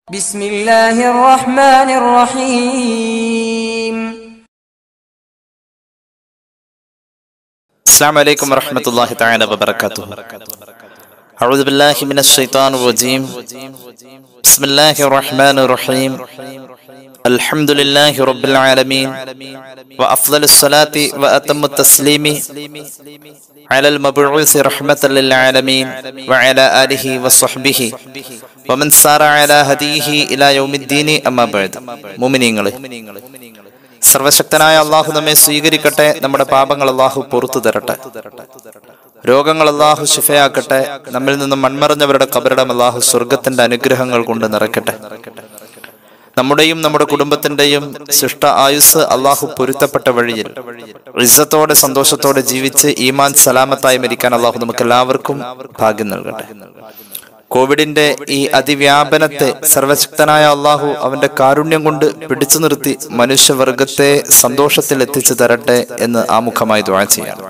بسم الله الرحمن الرحيم السلام عليكم ورحمة الله تعالى وبركاته أعوذ بالله من الشيطان الرجيم بسم الله الرحمن الرحيم الحمد لله رب العالمين وأفضل الصلاة وأتم التسليم على المبعوث رحمة للعالمين وعلى آله وصحبه ومن سار على هديه إلى يوم الدين أما بعد مؤمنين സർവശക്തനായ അള്ളാഹു നമ്മെ സ്വീകരിക്കട്ടെ നമ്മുടെ പാപങ്ങൾ അള്ളാഹു പുറത്തു തരട്ടെ രോഗങ്ങൾ അള്ളാഹു ശിഫയാക്കട്ടെ നമ്മിൽ നിന്നും മൺമറഞ്ഞവരുടെ കബറിടം അള്ളാഹു സ്വർഗത്തിന്റെ അനുഗ്രഹങ്ങൾ കൊണ്ട് നിറയ്ക്കട്ടെ നമ്മുടെയും നമ്മുടെ കുടുംബത്തിന്റെയും ശിഷ്ട ആയുസ് അള്ളാഹു പൊരുത്തപ്പെട്ട വഴിയിൽ ഇസ്സത്തോടെ സന്തോഷത്തോടെ ജീവിച്ച് ഈമാൻ സലാമത്തായി മരിക്കാൻ അള്ളാഹു നമുക്ക് എല്ലാവർക്കും ഭാഗ്യം നൽകട്ടെ കോവിഡിന്റെ ഈ അതിവ്യാപനത്തെ സർവശക്തനായ അള്ളാഹു അവന്റെ കാരുണ്യം കൊണ്ട് പിടിച്ചു നിർത്തി മനുഷ്യവർഗത്തെ സന്തോഷത്തിൽ എത്തിച്ചു തരട്ടെ എന്ന് ആമുഖമായി ദുആ ചെയ്യാം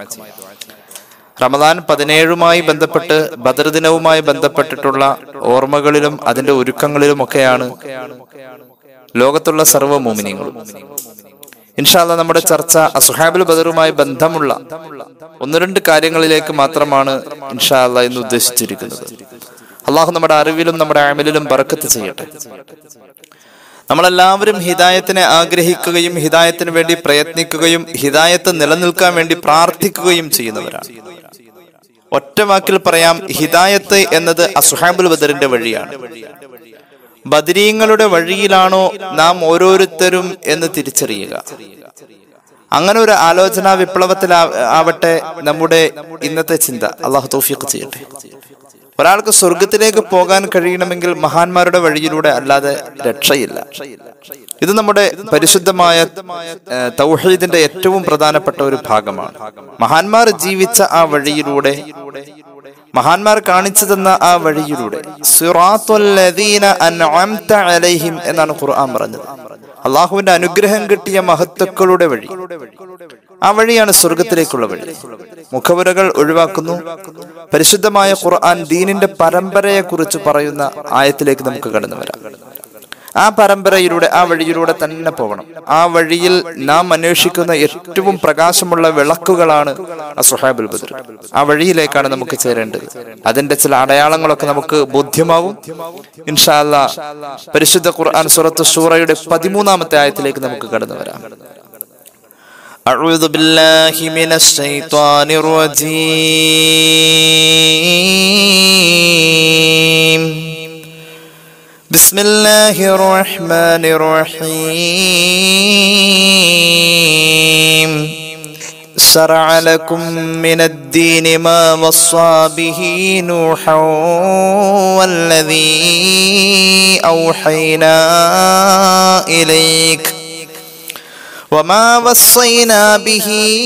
റമദാൻ പതിനേഴുമായി ബന്ധപ്പെട്ട് ബദർ ദിനവുമായി ബന്ധപ്പെട്ടിട്ടുള്ള ഓർമ്മകളിലും അതിന്റെ ഒരുക്കങ്ങളിലും ഒക്കെയാണ് ലോകത്തുള്ള സർവ്വ മോമിനിയങ്ങളും ഇൻഷാല്ല നമ്മുടെ ചർച്ച അസുഹാബുൽ ബദറുമായി ബന്ധമുള്ള ഒന്ന് രണ്ട് കാര്യങ്ങളിലേക്ക് മാത്രമാണ് ഇൻഷാല്ല ഇന്ന് ഉദ്ദേശിച്ചിരിക്കുന്നത് അള്ളാഹു നമ്മുടെ അറിവിലും നമ്മുടെ അമലിലും ബറക്കത്ത് ചെയ്യട്ടെ നമ്മളെല്ലാവരും ഹിദായത്തിനെ ആഗ്രഹിക്കുകയും ഹിദായത്തിന് വേണ്ടി പ്രയത്നിക്കുകയും ഹിദായത്ത് നിലനിൽക്കാൻ വേണ്ടി പ്രാർത്ഥിക്കുകയും ചെയ്യുന്നവരാണ് ഒറ്റ വാക്കിൽ പറയാം ഹിദായത്ത് എന്നത് അസുഹാബുൽ ബദറിന്റെ വഴിയാണ് ബദരീങ്ങളുടെ വഴിയിലാണോ നാം ഓരോരുത്തരും എന്ന് തിരിച്ചറിയുക അങ്ങനെ ഒരു ആലോചനാ വിപ്ലവത്തിൽ ആവട്ടെ നമ്മുടെ ഇന്നത്തെ ചിന്ത അള്ളാഹു തൗഫീഖ് ചെയ്യട്ടെ ഒരാൾക്ക് സ്വർഗത്തിലേക്ക് പോകാൻ കഴിയണമെങ്കിൽ മഹാന്മാരുടെ വഴിയിലൂടെ അല്ലാതെ രക്ഷയില്ല ഇത് നമ്മുടെ പരിശുദ്ധമായ ഏഹ്, തൗഹീദിന്റെ ഏറ്റവും പ്രധാനപ്പെട്ട ഒരു ഭാഗമാണ് മഹാന്മാർ ജീവിച്ച ആ വഴിയിലൂടെ മഹാന്മാർ കാണിച്ചു തന്ന ആ വഴിയിലൂടെ സിറാത്തുൽ ലദീന അൻഅംത അലൈഹിം എന്നാണ് ഖുർആൻ പറഞ്ഞത് അള്ളാഹുവിന്റെ അനുഗ്രഹം കിട്ടിയ മഹത്തുക്കളുടെ വഴി ആ വഴിയാണ് സ്വർഗത്തിലേക്കുള്ള വഴി മുഖവുരകൾ ഒഴിവാക്കുന്നു പരിശുദ്ധമായ ഖുർആൻ ദീനിന്റെ പരമ്പരയെ കുറിച്ച് പറയുന്ന ആയത്തിലേക്ക് നമുക്ക് കടന്നു വരാം ആ പരമ്പരയിലൂടെ ആ വഴിയിലൂടെ തന്നെ പോകണം ആ വഴിയിൽ നാം അന്വേഷിക്കുന്ന ഏറ്റവും പ്രകാശമുള്ള വിളക്കുകളാണ് അസുഹാബുൽ ബദർ ആ വഴിയിലേക്കാണ് നമുക്ക് ചേരേണ്ടത് അതിന്റെ ചില അടയാളങ്ങളൊക്കെ നമുക്ക് ബോധ്യമാവും ഇൻഷാല്ല പരിശുദ്ധ ഖുർആൻ സുറത്ത് സൂറയുടെ പതിമൂന്നാമത്തെ ആയത്തിലേക്ക് നമുക്ക് കടന്നു വരാം أعوذ بالله من الشيطان الرجيم بسم الله الرحمن الرحيم شرع لكم من الدين ما وصى به نوحا والذي أوحينا إليك وما وصينا به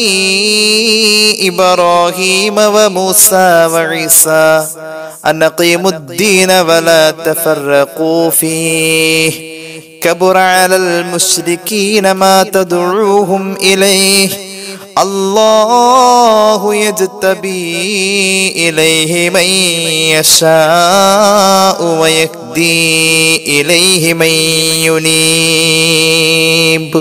إبراهيم وموسى وعيسى أن أقيموا الدين ولا تفرقوا فيه كبر على المشركين ما تدعوهم إليه الله يجتبي إليه من يشاء ويهدي إليه من ينيب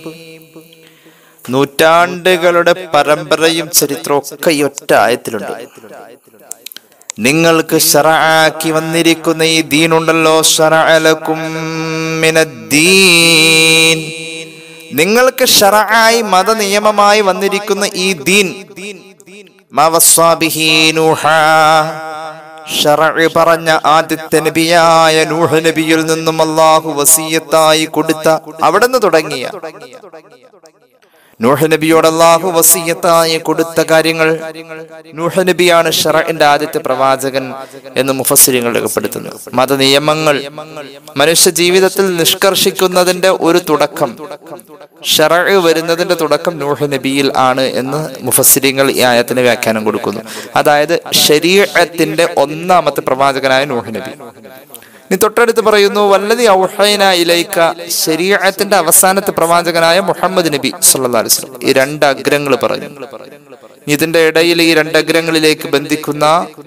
നൂറ്റാണ്ടുകളുടെ പരമ്പരയും ചരിത്രവും ഒക്കെ ഈ ഒറ്റ ആയത്തിലുണ്ട് നിങ്ങൾക്ക് ഷറആക്കി വന്നിരിക്കുന്ന ഈ ദീനുണ്ടല്ലോ ഷറഅലക്കും മിനദ്ദീൻ നിങ്ങൾക്ക് ഷറആയി മത നിയമമായി വന്നിരിക്കുന്ന ഈ ദീൻ മാ വസ്സാ ബിഹി നൂഹാ ഷറഅ് പറഞ്ഞ ആദ്യത്തെ നബിയായ നൂഹ് നബിയിൽ നിന്നും അള്ളാഹു വസീയത്തായി കൊടുത്ത അവിടുന്ന് തുടങ്ങിയ നൂഹ് നബിയോട് അള്ളാഹു വസീയത്തായി കൊടുത്ത കാര്യങ്ങൾ നൂഹ് നബിയാണ് ഷറഇന്റെ ആദ്യത്തെ പ്രവാചകൻ എന്ന് മുഫസ്സിരിങ്ങൾ രേഖപ്പെടുത്തുന്നു മത നിയമങ്ങൾ മനുഷ്യ ജീവിതത്തിൽ നിഷ്കർഷിക്കുന്നതിന്റെ ഒരു തുടക്കം ഷറഅ് വരുന്നതിന്റെ തുടക്കം നൂഹ് നബിയിൽ ആണ് എന്ന് മുഫസ്സിരിങ്ങൾ ഈ ആയത്തിന് വ്യാഖ്യാനം കൊടുക്കുന്നു അതായത് ശരീരത്തിന്റെ ഒന്നാമത്തെ പ്രവാചകനായ നൂഹ് നബി ഇനി തൊട്ടടുത്ത് പറയുന്നു വല്ലതി ഔഹൈന ഇലൈക്ക ശരീഅത്തിന്റെ അവസാനത്തെ പ്രവാചകനായ മുഹമ്മദ് നബി സല്ലല്ലാഹു അലൈഹി വസല്ലം ഈ രണ്ട് അഗ്രങ്ങൾ പറഞ്ഞു ഇതിന്റെ ഇടയിൽ ഈ രണ്ട് അഗ്രങ്ങളിലേക്ക് ബന്ധിക്കുന്ന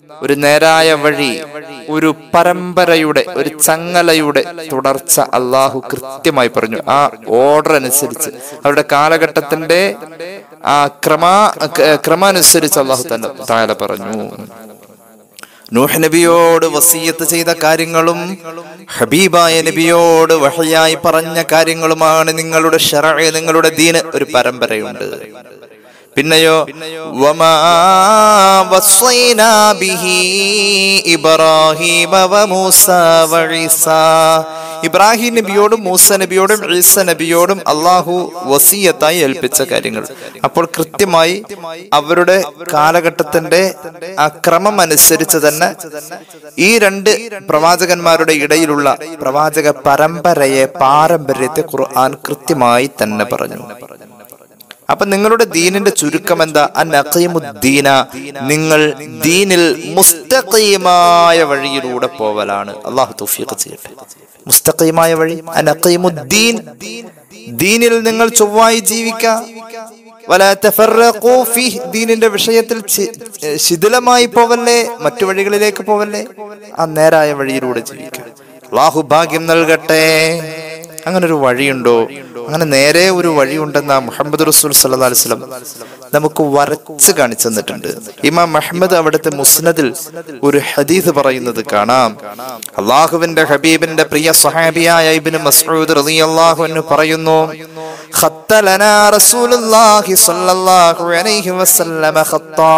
ഒരു നേരായ വഴി ഒരു പരമ്പരയുടെ ഒരു ചങ്ങലയുടെ തുടർച്ച അള്ളാഹു കൃത്യമായി പറഞ്ഞു ആ ഓർഡർ അനുസരിച്ച് അവരുടെ കാലഘട്ടത്തിന്റെ ആ ക്രമ ക്രമാനുസരിച്ച് അള്ളാഹു തന്നെ താഴെ പറഞ്ഞു നൂഹ് നബിയോട് വസീയത്ത് ചെയ്ത കാര്യങ്ങളും ഹബീബായ നബിയോട് വഹയായി പറഞ്ഞ കാര്യങ്ങളുമാണ് നിങ്ങളുടെ ഷറ നിങ്ങളുടെ ദീന് ഒരു പരമ്പരയുണ്ട് പിന്നെയോ വമാ വസ്സൈനാ ബിഹി ഇബ്രാഹീമ വമൂസ വഈസാ ഇബ്രാഹിം നബിയോടും മൂസ നബിയോടും ഈസ നബിയോടും അള്ളാഹു വസീയത്തായി ഏൽപ്പിച്ച കാര്യങ്ങൾ അപ്പോൾ കൃത്യമായി അവരുടെ കാലഘട്ടത്തിന്റെ ആ ക്രമം അനുസരിച്ച് തന്നെ ഈ രണ്ട് പ്രവാചകന്മാരുടെ ഇടയിലുള്ള പ്രവാചക പരമ്പരയെ പാരമ്പര്യത്തെ ഖുർആൻ കൃത്യമായി തന്നെ പറഞ്ഞു അപ്പൊ നിങ്ങളുടെ ദീനിന്റെ ചുരുക്കം എന്താ അനഖീമുദ്ദീന നിങ്ങൾ ദീനിൽ മുസ്തഖീമായ വഴിയിലൂടെ പോവലാണ് അള്ളാഹു തൗഫീഖ് ചെയ്യട്ടെ മുസ്തഖീമായ വഴി അനഖീമുദ്ദീൻ ദീനിൽ നിങ്ങൾ ചൊവ്വായി ജീവിക്കുക വലാ തഫറഖൂ ഫീഹ് ദീനിന്റെ വിഷയത്തിൽ ചി- ശിഥിലമായി പോവല്ലേ മറ്റു വഴികളിലേക്ക് പോവല്ലേ ആ നേരായ വഴിയിലൂടെ ജീവിക്കുക അള്ളാഹു ഭാഗ്യം നൽകട്ടെ അങ്ങനെ ഒരു വഴിയുണ്ടോ അങ്ങനെ നേരെ ഒരു വഴിയുണ്ടെന്ന മുഹമ്മദ് റസൂൽ സല്ലല്ലാഹു അലൈഹി വസല്ലം നമുക്ക് വരച്ച് കാണിച്ചു തന്നിട്ടുണ്ട് ഇമാം മുഹമ്മദ് അവിടുത്തെ മുസ്നദിൽ ഒരു ഹദീസ് പറയുന്നത് കാണാം അള്ളാഹുവിന്റെ ഹബീബിന്റെ പ്രിയ സഹാബിയായ ഇബ്നു മസ്ഊദ് റളിയല്ലാഹു അൻഹു പറയുന്നു ഖത്ത ലനാ റസൂലുള്ളാഹി സ്വല്ലല്ലാഹു അലൈഹി വസല്ലമ ഖത്താ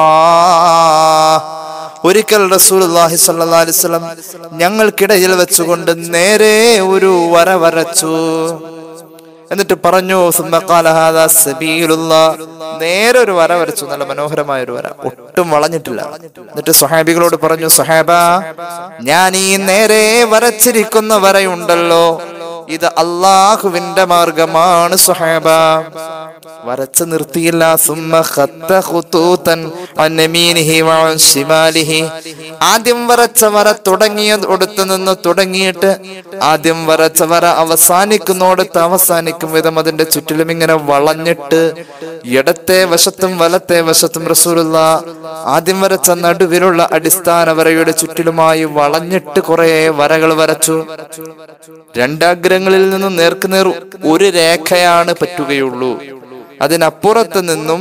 ഒരിക്കൽ റസൂലുള്ളാഹി സ്വല്ലല്ലാഹു അലൈഹി വസല്ലം ഞങ്ങൾക്കിടയിൽ വെച്ചുകൊണ്ട് നേരെ ഒരു വര വരച്ചു എന്നിട്ട് പറഞ്ഞു "സുമ്മ ഖാല ഹാദാ സബീലുല്ലാ." നേരെ ഒരു വര വരച്ചു നല്ല മനോഹരമായ ഒരു വര ഒട്ടും വളഞ്ഞിട്ടില്ല എന്നിട്ട് സ്വഹാബികളോട് പറഞ്ഞു സ്വഹാബ ഞാൻ ഈ നേരെ വരച്ചിരിക്കുന്ന വരയുണ്ടല്ലോ ഇത് അള്ളാഹുവിന്റെ മാർഗമാണ് സ്വഹാബ വരച്ച് നിർത്തിയില്ല സുമ്മ ഖത്ത ഖുതൂതൻ അൻ യമീനിഹി വഅൻ ശിമാലിഹി ആദ്യം വരച്ച വര തുടങ്ങിയടുത്ത് നിന്ന് തുടങ്ങിയിട്ട് ആദ്യം വരച്ച വര അവസാനിക്കുന്നോടത്ത് അവസാനിക്കും വിധം അതിന്റെ ചുറ്റിലും ഇങ്ങനെ വളഞ്ഞിട്ട് ഇടത്തെ വശത്തും വലത്തെ വശത്തും റസൂലുള്ള ആദ്യം വരച്ച നടുവിലുള്ള അടിസ്ഥാന വരയുടെ ചുറ്റിലുമായി വളഞ്ഞിട്ട് കുറെ വരകൾ വരച്ചു രണ്ടഗ്രങ്ങളിൽ നിന്നും നേർക്കുനേർ ഒരു രേഖയാണ് പറ്റുകയുള്ളൂ അതിനപ്പുറത്ത് നിന്നും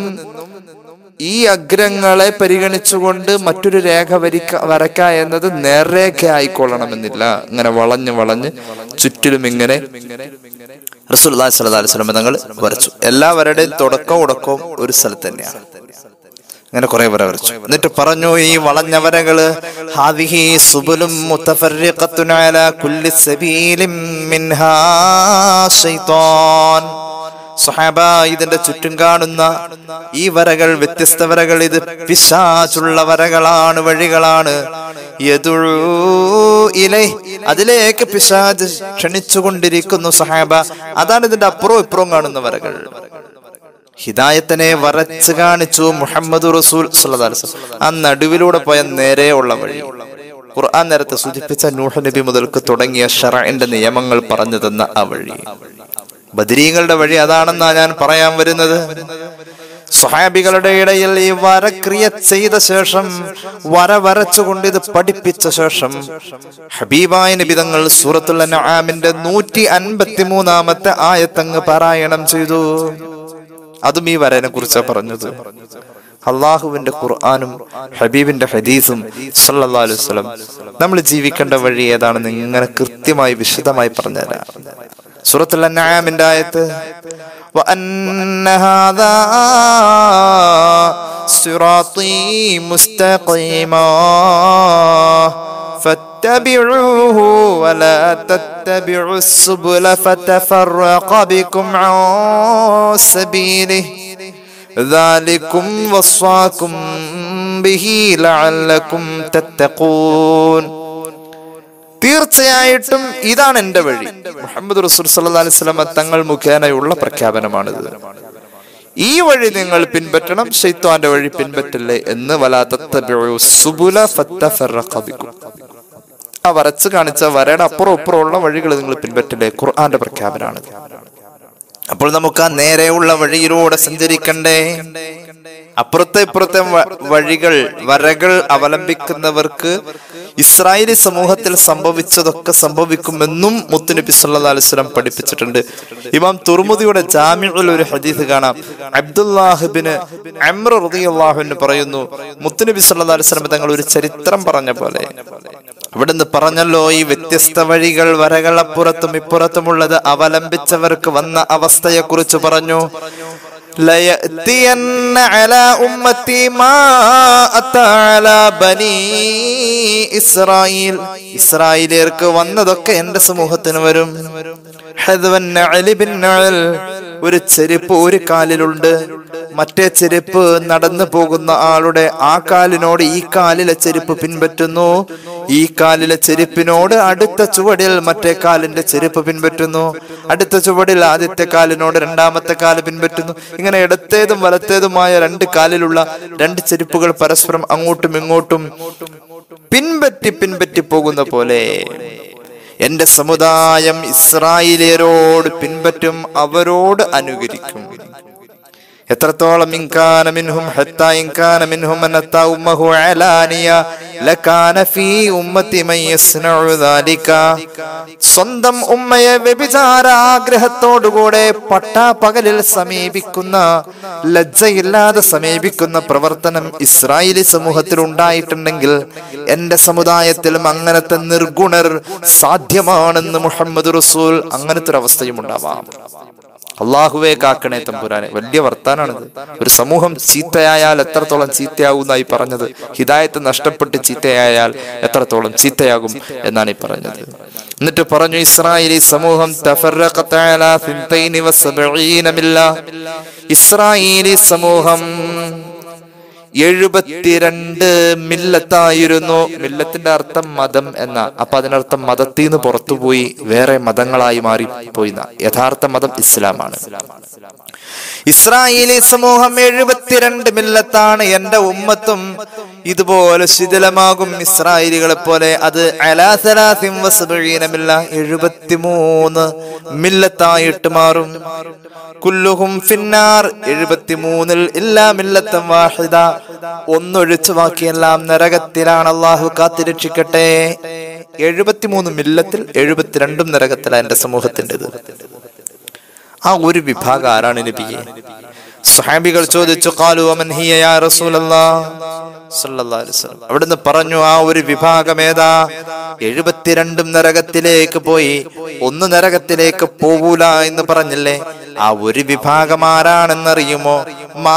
ഈ അഗ്രങ്ങളെ പരിഗണിച്ചുകൊണ്ട് മറ്റൊരു രേഖ വരിക്ക വരക്ക എന്നത് നേർരേഖ ആയിക്കൊള്ളണമെന്നില്ല ഇങ്ങനെ വളഞ്ഞ് വളഞ്ഞ് ചുറ്റിലും ഇങ്ങനെ റസൂലുള്ളാഹി സ്വല്ലല്ലാഹു അലൈഹി വസല്ലം തങ്ങൾ വരച്ചു എല്ലാവരുടെയും തുടക്കവും ഉടക്കവും ഒരു സ്ഥലത്ത് തന്നെയാണ് അങ്ങനെ കുറെ വര വരച്ചു എന്നിട്ട് പറഞ്ഞു ഈ വളഞ്ഞ വരകള് ഹാദിഹി സുബുലും മുത്തഫർരിഖത്തുൻ അലാ കുല്ലി സബീലിൻ മിൻഹാ ശൈത്താൻ സഹാബ ഇതിന്റെ ചുറ്റും കാണുന്ന ഈ വരകൾ വ്യത്യസ്ത വരകൾ ഇത് പിശാചുള്ള വരകളാണ് വഴികളാണ് യദുഉ ഇലൈ അതിലേക്ക് പിശാജ് ക്ഷണിച്ചുകൊണ്ടിരിക്കുന്നു സഹാബ അതാണ് ഇതിന്റെ അപ്പുറവും ഇപ്പുറവും കാണുന്ന വരകൾ ഹിദായത്തിനെ വരച്ച് കാണിച്ചു മുഹമ്മദ് റസൂൽ സ്വല്ലല്ലാഹു അലൈഹി വസല്ലം. ആ നടുവിലൂടെ പോയ നേരെയുള്ള വഴി ഖുർആൻ നേരത്തെ സൂചിപ്പിച്ച നൂഹ് നബി മുതൽക്ക് തുടങ്ങിയ ഷറഇന്റെ നിയമങ്ങൾ പറഞ്ഞു തന്ന ആ വഴി ബദരീങ്ങളുടെ വഴി അതാണെന്നാ ഞാൻ പറയാൻ വരുന്നത് സ്വഹാബികളുടെ ഇടയിൽ ഈ വരക്രിയ ചെയ്ത ശേഷം വര വരച്ചുകൊണ്ട് ഇത് പഠിപ്പിച്ച ശേഷം ഹബീബായ നിബിതങ്ങൾ സൂറത്തുൽ അൻആമിന്റെ നൂറ്റി അൻപത്തി മൂന്നാമത്തെ ആയത്തങ്ങ് പാരായണം ചെയ്തു അതും ഈ വരനെ കുറിച്ചാണ് പറഞ്ഞത് അള്ളാഹുവിന്റെ ഖുർആാനും ഹബീബിന്റെ ഹദീസും സല്ലല്ലാഹു അലൈഹി വസല്ലം നമ്മൾ ജീവിക്കേണ്ട വഴി ഏതാണെന്ന് ഇങ്ങനെ കൃത്യമായി വിശദമായി പറഞ്ഞുതരാം സൂറത്തുൽ അൻആമിന്റെ ആയത്ത് وأن هذا صراطي مستقيما فاتبعوه ولا تتبعوا السبل فتفرق بكم عن سبيله ذلكم وصاكم به لعلكم تتقون തീർച്ചയായിട്ടും ഇതാണ് എന്റെ വഴി മുഹമ്മദ് റസൂൽ സല്ലല്ലാഹു അലൈഹി വസല്ലം തങ്ങൾ മുഖേനയുള്ള പ്രഖ്യാപനമാണിത് ഈ വഴി നിങ്ങൾ പിൻപറ്റണം ഷെയ്ത്താന്റെ വഴി പിൻപറ്റില്ലേ എന്ന് വലാത്തബിഉ സുബുല ഫത്തഫറഖ ബിക്കും ആ വരച്ച് കാണിച്ച വരയുടെ അപ്പുറം ഇപ്പുറമുള്ള വഴികൾ നിങ്ങൾ പിൻപറ്റില്ലേ ഖുർആന്റെ പ്രഖ്യാപനമാണ് അപ്പോൾ നമുക്ക് ആ നേരെയുള്ള വഴിയിലൂടെ സഞ്ചരിക്കണ്ടേ അപ്പുറത്തെ ഇപ്പുറത്തെ വ- വഴികൾ വരകൾ അവലംബിക്കുന്നവർക്ക് ഇസ്രായേലി സമൂഹത്തിൽ സംഭവിച്ചതൊക്കെ സംഭവിക്കുമെന്നും മുത്തുനബി സല്ലാ അലുസ്ലം പഠിപ്പിച്ചിട്ടുണ്ട് ഇമാം തുർമുദിയുടെ ജാമ്യങ്ങളിൽ ഒരു ഹദീസ് കാണാം അബ്ദുല്ലാഹിബിന് അമ്ര റളിയല്ലാഹുവിന് പറയുന്നു മുത്തുനബി സല്ലാ അലുസ്ലം തങ്ങൾ ഒരു ചരിത്രം പറഞ്ഞ പോലെ ഇവിടുന്ന് പറഞ്ഞല്ലോ ഈ വ്യത്യസ്ത വഴികൾ വരകൾ അപ്പുറത്തും ഇപ്പുറത്തുമുള്ളത് അവലംബിച്ചവർക്ക് വന്ന അവസ്ഥയെ കുറിച്ച് പറഞ്ഞു ليأتين على أمتي ما أتى على بني ഇസ്രായേൽ ഇസ്രായേലിയർക്ക് വന്നതൊക്കെ എന്റെ സമൂഹത്തിന് വരും ഹദ്വൻ നഅലി ബിൻ നഅൽ. ഒരു ചെരുപ്പ് ഒരു കാലിലുണ്ട് മറ്റേ ചെരുപ്പ് നടന്നു പോകുന്ന ആളുടെ ആ കാലിനോട് ഈ കാലിലെ ചെരുപ്പ് പിൻപറ്റുന്നു ഈ കാലിലെ ചെരുപ്പിനോട് അടുത്ത ചുവടിൽ മറ്റേ കാലിന്റെ ചെരുപ്പ് പിൻപറ്റുന്നു അടുത്ത ചുവടിൽ ആദ്യത്തെ കാലിനോട് രണ്ടാമത്തെ കാല് പിൻപറ്റുന്നു ഇങ്ങനെ ഇടത്തേതും വലത്തേതുമായ രണ്ട് കാലിലുള്ള രണ്ട് ചെരുപ്പുകൾ പരസ്പരം അങ്ങോട്ടും ഇങ്ങോട്ടും പിൻപറ്റി പിൻപറ്റി പോകുന്ന പോലെ എന്റെ സമുദായം ഇസ്രായേലിയരോട് പിൻപറ്റും അവരോട് അനുകരിക്കും എത്രത്തോളം ഇൻകാന മിൻഹും ഹത്താ ഇൻകാന മിൻഹും മൻ അത്താ ഉമ്മഹു അലാനിയ ലകാന ഫീ ഉമ്മത്തി മൻ യസ്നഉ ദാലിക സ്വന്തം ഉമ്മയെ വ്യഭിചാര ആഗ്രഹത്തോടുകൂടെ പട്ടാപകലിൽ സമീപിക്കുന്ന ലജ്ജയില്ലാതെ സമീപിക്കുന്ന പ്രവർത്തനം ഇസ്രായേലി സമൂഹത്തിൽ ഉണ്ടായിട്ടുണ്ടെങ്കിൽ എന്റെ സമുദായത്തിലും അങ്ങനത്തെ നിർഗുണർ സാധ്യമാണെന്ന് മുഹമ്മദ് റസൂൽ അങ്ങനത്തെ ഒരു അവസ്ഥയും ഉണ്ടാവാം അള്ളാഹുവെ കാക്കണേ തമ്പുരാനെ വലിയ വർത്താനാണിത് ഒരു സമൂഹം ചീത്തയായാൽ എത്രത്തോളം ചീത്തയാകുന്നായി പറഞ്ഞത് ഹിദായത്ത് നഷ്ടപ്പെട്ട് ചീത്തയായാൽ എത്രത്തോളം ചീത്തയാകും എന്നാണ് ഈ പറഞ്ഞത് എന്നിട്ട് പറഞ്ഞു ഇസ്രായേലി സമൂഹം തഫറഖത്ത് അലാ സിൻതൈനി വസബഈന മില്ല. ഇസ്രായേലി സമൂഹം എഴുപത്തിരണ്ട് മില്ലത്തായിരുന്നു മില്ലത്തിന്റെ അർത്ഥം മതം എന്ന അപ്പൊ അതിനർത്ഥം മതത്തിൽ നിന്ന് പുറത്തുപോയി വേറെ മതങ്ങളായി മാറി പോയി യഥാർത്ഥ മതം ഇസ്ലാമാണ് ഇസ്രായേലി സമൂഹം എഴുപത്തിരണ്ട് മില്ലത്താണ് എന്റെ ഉമ്മത്തും ഇതുപോലെ ശിഥിലമാകും ഇസ്രായേലികളെ പോലെ അത് അലാസലാസിം വസബീനമില്ല എഴുപത്തിമൂന്ന് മില്ലത്തായിട്ട് മാറും കുല്ലുഹും ഫിന്നാർ എഴുപത്തിമൂന്നിൽ ഇല്ലാ മില്ലത്തം വാഹിദ ഒന്നൊഴിച്ചു ബാക്കിയെല്ലാം നരകത്തിലാണ് അള്ളാഹു കാത്തിരക്ഷിക്കട്ടെ എഴുപത്തിമൂന്ന് മില്ലത്തിൽ എഴുപത്തിരണ്ടും നരകത്തിലാണ് എന്റെ സമൂഹത്തിൻ്റെത് ആ ഒരു വിഭാഗം ആരാണ് നബിയെ സുഹാബികൾ ചോദിച്ചു കാലു അമൻ ഹിയ യാ റസൂലല്ലാഹ് സല്ലല്ലാഹു അലൈഹി വസല്ലം അവിടുന്ന് പറഞ്ഞു ആ ഒരു വിഭാഗം ഏതാ എഴുപത്തിരണ്ടും നരകത്തിലേക്ക് പോയി ഒന്ന് നരകത്തിലേക്ക് പോവൂല എന്ന് പറഞ്ഞില്ലേ ആ ഒരു വിഭാഗം ആരാണെന്നറിയുമോ മാ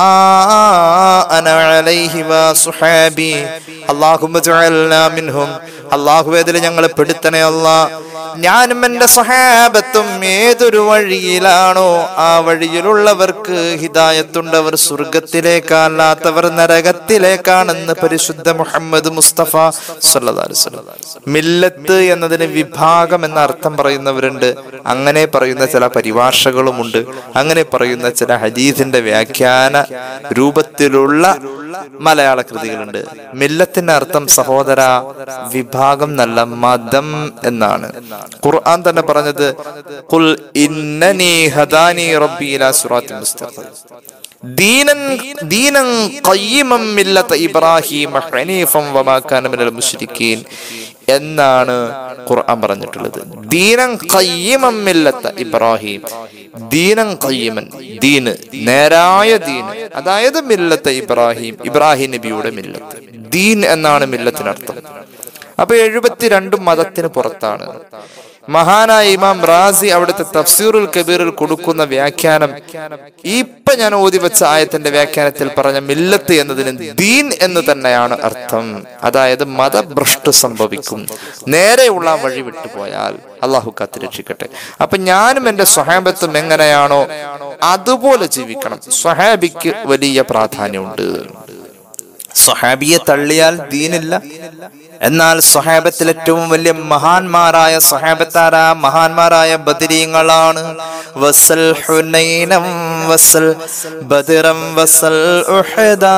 അന അലൈഹി വ സുഹാബി അല്ലാഹുമ്മ ജഅൽനാ മിൻഹും അല്ലാഹു അതിൽ ഞങ്ങൾ പെടുത്തണേ അല്ലാ ഞാനും എന്റെ സഹാബത്തും ഏതൊരു വഴിയിലാണോ ആ വഴിയിലുള്ളവർക്ക് ഹിദായത്തുണ്ട് അവർ സ്വർഗത്തിലേക്കല്ലാത്തവർ നരകത്തിലേക്കാണെന്ന് പരിശുദ്ധ മുഹമ്മദ് മുസ്തഫ സല്ലല്ലാഹു അലൈഹി വസല്ലം മില്ലത്ത് എന്നതിന് വിഭാഗം എന്ന അർത്ഥം പറയുന്നവരുണ്ട് അങ്ങനെ പറയുന്ന ചില പരിഭാഷകളുമുണ്ട് അങ്ങനെ പറയുന്ന ചില ഹദീസിന്റെ വ്യാഖ്യാന രൂപത്തിലുള്ള മലയാള കൃതികളുണ്ട് മില്ലത്തിന്റെ അർത്ഥം സഹോദര വിഭാഗം നല്ല മതം എന്നാണ് ഖുർആൻ തന്നെ പറഞ്ഞത് ഖുൽ ഇന്നനി ഹദാനി റബ്ബി ഇലാ സിറാത്തിൻ മുസ്തഖീം ദീനൻ ദീനൻ ഖയ്യിമൻ മില്ലത ഇബ്രാഹിം ഹനീഫൻ വമാ കാന മിനൽ മുശ്രിക്കീൻ എന്നാണ് ഖുർആൻ പറഞ്ഞിട്ടുള്ളത് ദീനൻ ഖയ്യിമൻ മില്ലത ഇബ്രാഹിം ദീനൻ ഖയ്യിമൻ ദീന് നേരായ ദീന് അതായത് മില്ലത്ത ഇബ്രാഹിം ഇബ്രാഹിം നബിയുടെ മില്ലത്ത് ദീൻ എന്നാണ് മില്ലത്തിനർത്ഥം അപ്പൊ എഴുപത്തിരണ്ടും മതത്തിന് പുറത്താണ് മഹാനായ ഇമാം റാസി അവിടുത്തെ തഫ്സീറുൽ കബീറിൽ കൊടുക്കുന്ന വ്യാഖ്യാനം ഇപ്പൊ ഞാൻ ഓതി വെച്ച ആയത്തിന്റെ വ്യാഖ്യാനത്തിൽ പറഞ്ഞ മില്ലത്ത് എന്നതിന് ദീൻ എന്ന് തന്നെയാണ് അർത്ഥം അതായത് മതഭ്രഷ്ട് സംഭവിക്കും നേരെയുള്ള ആ വഴി വിട്ടുപോയാൽ അള്ളാഹു കാത്ത് രക്ഷിക്കട്ടെ അപ്പൊ ഞാനും എന്റെ സ്വഹാബത്തും എങ്ങനെയാണോ അതുപോലെ ജീവിക്കണം സ്വഹാബിക്ക് വലിയ പ്രാധാന്യമുണ്ട് സ്വഹാബിയെ തള്ളിയാൽ ദീനില്ല എന്നാൽ സ്വഹാബത്തിൽ ഏറ്റവും വലിയ മഹാന്മാരായ സ്വഹാബത്താര മഹാന്മാരായ ബദരീങ്ങളാണ് വസൽ ഹുനൈനം വസൽ ബദിറം വസൽ ഉഹദാ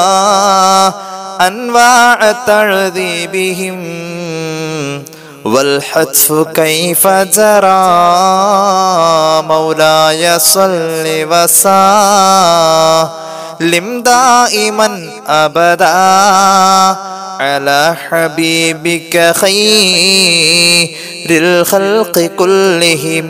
أنواع تعذيبهم والحتف كيف جرى مولاي صل وسلم لم دائما أبدا على حبيبك خير الخلق كلهم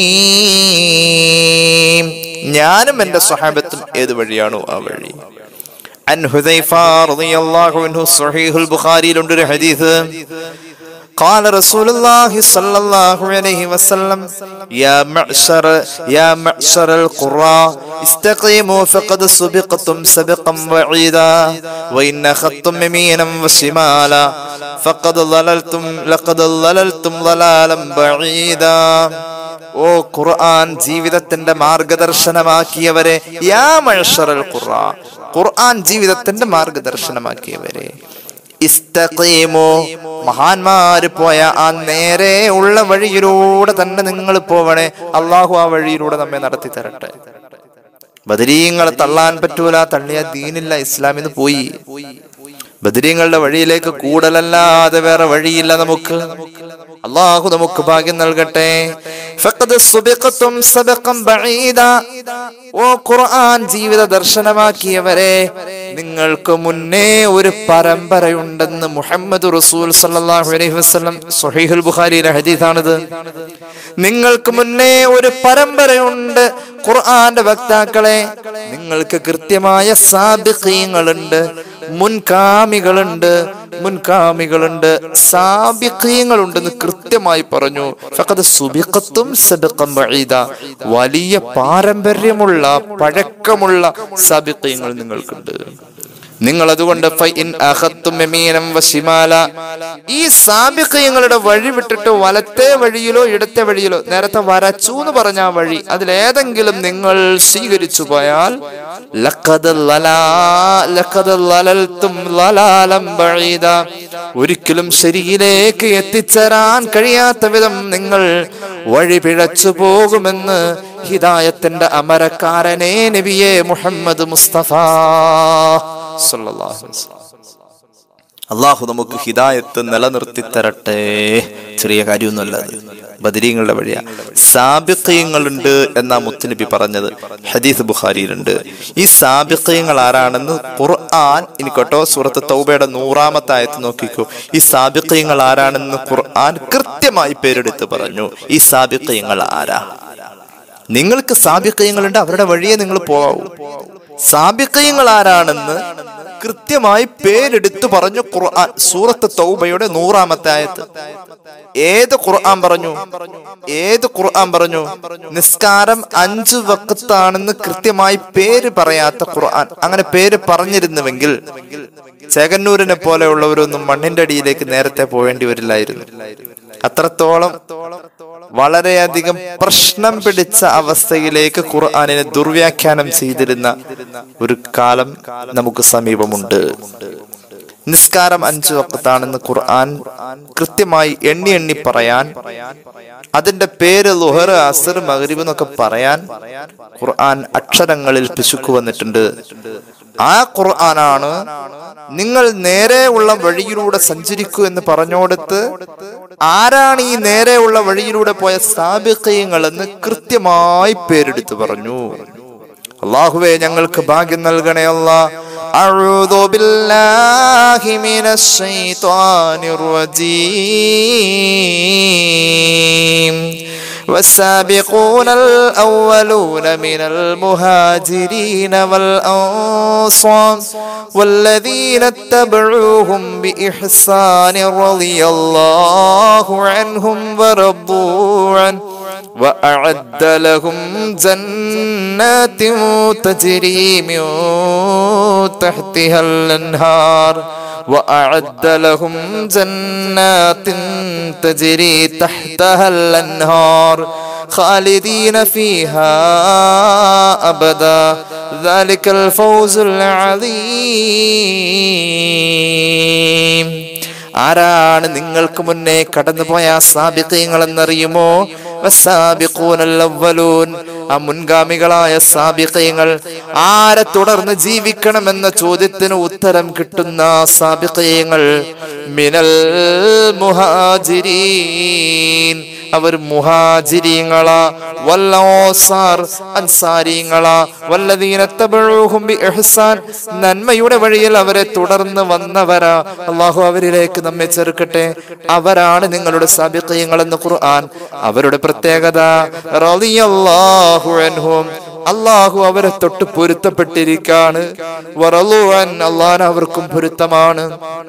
ഞാനും എൻ്റെ സ്വഹാബത്തും ഏത് വഴിയാണോ ആ വഴി عن حذيفة رضي الله عنه صحيح البخاري لندر حديث قال رسول الله صلى الله عليه وسلم يا معشر يا معشر القرى استقيموا فقد سبقتم سبقا وعيدا وإن أخذتم يمينا وشمالا فقد ضللتم لقد ضللتم ضلالا بعيدا ഓ ഖുർആൻ ജീവിതത്തിന്റെ മാർഗദർശനമാക്കിയവരെ യാ മഴഷറൽ ഖുർആൻ ഖുർആൻ ജീവിതത്തിന്റെ മാർഗദർശനമാക്കിയവരെ ഇസ്തഖീമു മഹാന്മാര് പോയ ആ നേരെ ഉള്ള വഴിയിലൂടെ തന്നെ നിങ്ങൾ പോവണേ അള്ളാഹു ആ വഴിയിലൂടെ നമ്മെ നടത്തി തരട്ടെ ബദരീങ്ങളെ തള്ളാൻ പറ്റൂല തള്ളിയ ദീനില്ല ഇസ്ലാമിന്ന് പോയി ബദരീങ്ങളുടെ വഴിയിലേക്ക് കൂടലല്ലാതെ വേറെ വഴിയില്ല നമുക്ക് അള്ളാഹു നമുക്ക് ഭാഗ്യം നൽകട്ടെ ഫഖദ് സുബിഖത്തും സബഖം ബഈദ. ഓ ഖുർആൻ ജീവിത ദർശനമാക്കിയവരെ നിങ്ങൾക്ക് മുന്നേ ഒരു പരമ്പരയുണ്ടെന്ന് മുഹമ്മദ് റസൂൽ സല്ലല്ലാഹു അലൈഹി വസല്ലം സ്വഹീഹുൽ ബുഖാരിയിലെ ഹദീസാണിത് നിങ്ങൾക്ക് മുന്നേ ഒരു പരമ്പരയുണ്ട് ഖുർആന്റെ വക്താക്കളെ നിങ്ങൾക്ക് കൃത്യമായ സാബിഖീങ്ങളുണ്ട് മുൻകാമികളുണ്ട് മുൻകാമികളുണ്ട് സാബിഖീങ്ങളുണ്ടെന്ന് കൃത്യമായി പറഞ്ഞു ഫഖദ് സുബിഖത്തും സബിഖം ബഈദ. വലിയ പാരമ്പര്യമുള്ള പഴക്കമുള്ള സാബിഖീങ്ങൾ നിങ്ങൾക്കുണ്ട് നിങ്ങൾ അതുകൊണ്ട് ഫൈൻ അഖത്തും യമീനം വശിമാല ഈ സാബിഖീങ്ങളുടെ വഴി വിട്ടിട്ട് വലത്തെ വഴിയിലോ ഇടത്തെ വഴിയിലോ നേരത്തെ വരച്ചു എന്ന് പറഞ്ഞ ആ വഴി അതിലേതെങ്കിലും നിങ്ങൾ സ്വീകരിച്ചു പോയാൽ ലഖദ് ലലാ- ലഖദ് ലലൽത്തും ലലാലം ബഈദ. ഒരിക്കലും ശരിയിലേക്ക് എത്തിച്ചേരാൻ കഴിയാത്ത വിധം നിങ്ങൾ വഴി പിഴച്ചു പോകുമെന്ന് ഹിദായത്തിന്റെ അമരക്കാരനെ നബിയെ മുഹമ്മദ് മുസ്തഫ സല്ലല്ലാഹു അലൈഹി വസല്ലം. അള്ളാഹു നമുക്ക് ഹിദായത്ത് നിലനിർത്തി തരട്ടെ ചെറിയ കാര്യമൊന്നുമല്ല അത് ബദരീങ്ങളുടെ വഴിയാ സാബിഖ്യങ്ങളുണ്ട് എന്നാ മുത്തുനബി പറഞ്ഞത് ഹദീസ് ബുഖാരിയിലുണ്ട് ഈ സാബിഖ്യങ്ങൾ ആരാണെന്ന് ഖുർആൻ ഇനി കേട്ടോ സൂറത്ത് തൗബയുടെ നൂറാമത്തെ ആയത്ത് നോക്കിക്കോ ഈ സാബിഖ്യങ്ങൾ ആരാണെന്ന് ഖുർആൻ കൃത്യമായി പേരെടുത്ത് പറഞ്ഞു ഈ സാബിഖ്യങ്ങൾ ആരാ നിങ്ങൾക്ക് സാബിക്കയങ്ങളുണ്ട് അവരുടെ വഴിയെ നിങ്ങൾ പോകാവൂ സാബിക്കയങ്ങൾ ആരാണെന്ന് കൃത്യമായി പേരെടുത്ത് പറഞ്ഞു ഖുർആൻ സൂറത്ത് തൗബയുടെ നൂറാമത്തെ ആയത്ത് ഏത് ഖുർആൻ പറഞ്ഞു ഏത് ഖുർആൻ പറഞ്ഞു നിസ്കാരം അഞ്ചു വക്കത്താണെന്ന് കൃത്യമായി പേര് പറയാത്ത ഖുർആൻ അങ്ങനെ പേര് പറഞ്ഞിരുന്നുവെങ്കിൽ ചേകന്നൂരിനെ പോലെയുള്ളവരൊന്നും മണ്ണിന്റെ അടിയിലേക്ക് നേരത്തെ പോവേണ്ടി വരില്ലായിരുന്നു അത്രത്തോളം വളരെയധികം പ്രശ്നം പിടിച്ച അവസ്ഥയിലേക്ക് ഖുർആാനിനെ ദുർവ്യാഖ്യാനം ചെയ്തിരുന്ന ഒരു കാലം നമുക്ക് സമീപമുണ്ട് നിസ്കാരം അഞ്ചു വക്കത്താണെന്ന് ഖുർആൻ കൃത്യമായി എണ്ണി എണ്ണി പറയാൻ അതിന്റെ പേര് ലുഹർ അസർ മഗ്രിബ് എന്നൊക്കെ പറയാൻ ഖുർആൻ അക്ഷരങ്ങളിൽ പിശുക്ക് വന്നിട്ടുണ്ട് ആ ഖുർആനാണ് നിങ്ങൾ നേരെ ഉള്ള വഴിയിലൂടെ സഞ്ചരിക്കൂ എന്ന് പറഞ്ഞോടത്ത് ആരാണ് ഈ നേരെ ഉള്ള വഴിയിലൂടെ പോയ സ്ഥാപിക്കയങ്ങൾ എന്ന് കൃത്യമായി പേരെടുത്ത് പറഞ്ഞു അള്ളാഹുവെ ഞങ്ങൾക്ക് ഭാഗ്യം നൽകണേ അല്ല أعوذ بالله من الشيطان الرجيم والسابقون الأولون من المهاجرين والأنصار والذين اتبعوهم بإحسان رضي الله عنهم ورضوا عنه وأعد لهم جنات تجري من تحتها الأنهار وأعد لهم جنات تجري تحتها الأنهار خالدين فيها أبدا ذلك الفوز العظيم ആരാണ് നിങ്ങൾക്ക് മുന്നേ കടന്നുപോയ സാബിക്കങ്ങൾ എന്നറിയുമോ വസ്സാബിഖൂനൽ അവ്വലൂൻ ആ മുൻഗാമികളായ സാബിക്കയങ്ങൾ ആരെ തുടർന്ന് ജീവിക്കണമെന്ന ചോദ്യത്തിന് ഉത്തരം കിട്ടുന്ന സാബിക്കയങ്ങൾ മിനൽ മുഹാജിരീൻ അവർ മുഹാജിരീങ്ങളാ വല്ലോസാർ അൻസാരിങ്ങളാ വല്ലദീന തബഊഹും ബി ഇഹ്സാൻ നന്മയുടെ വഴിയിൽ അവരെ തുടർന്ന് വന്നവരാ അള്ളാഹു അവരിലേക്ക് നമ്മെ ചേർക്കട്ടെ അവരാണ് നിങ്ങളുടെ സാബിഖീങ്ങൾ എന്ന് ഖുർആൻ അവരുടെ പ്രത്യേകത റളിയല്ലാഹു അൻഹും അള്ളാഹു അവരെ തൊട്ട് പൊരുത്തപ്പെട്ടിരിക്കാണ് വറളുവൻ അള്ളാൻ അവർക്കും പൊരുത്തമാണ്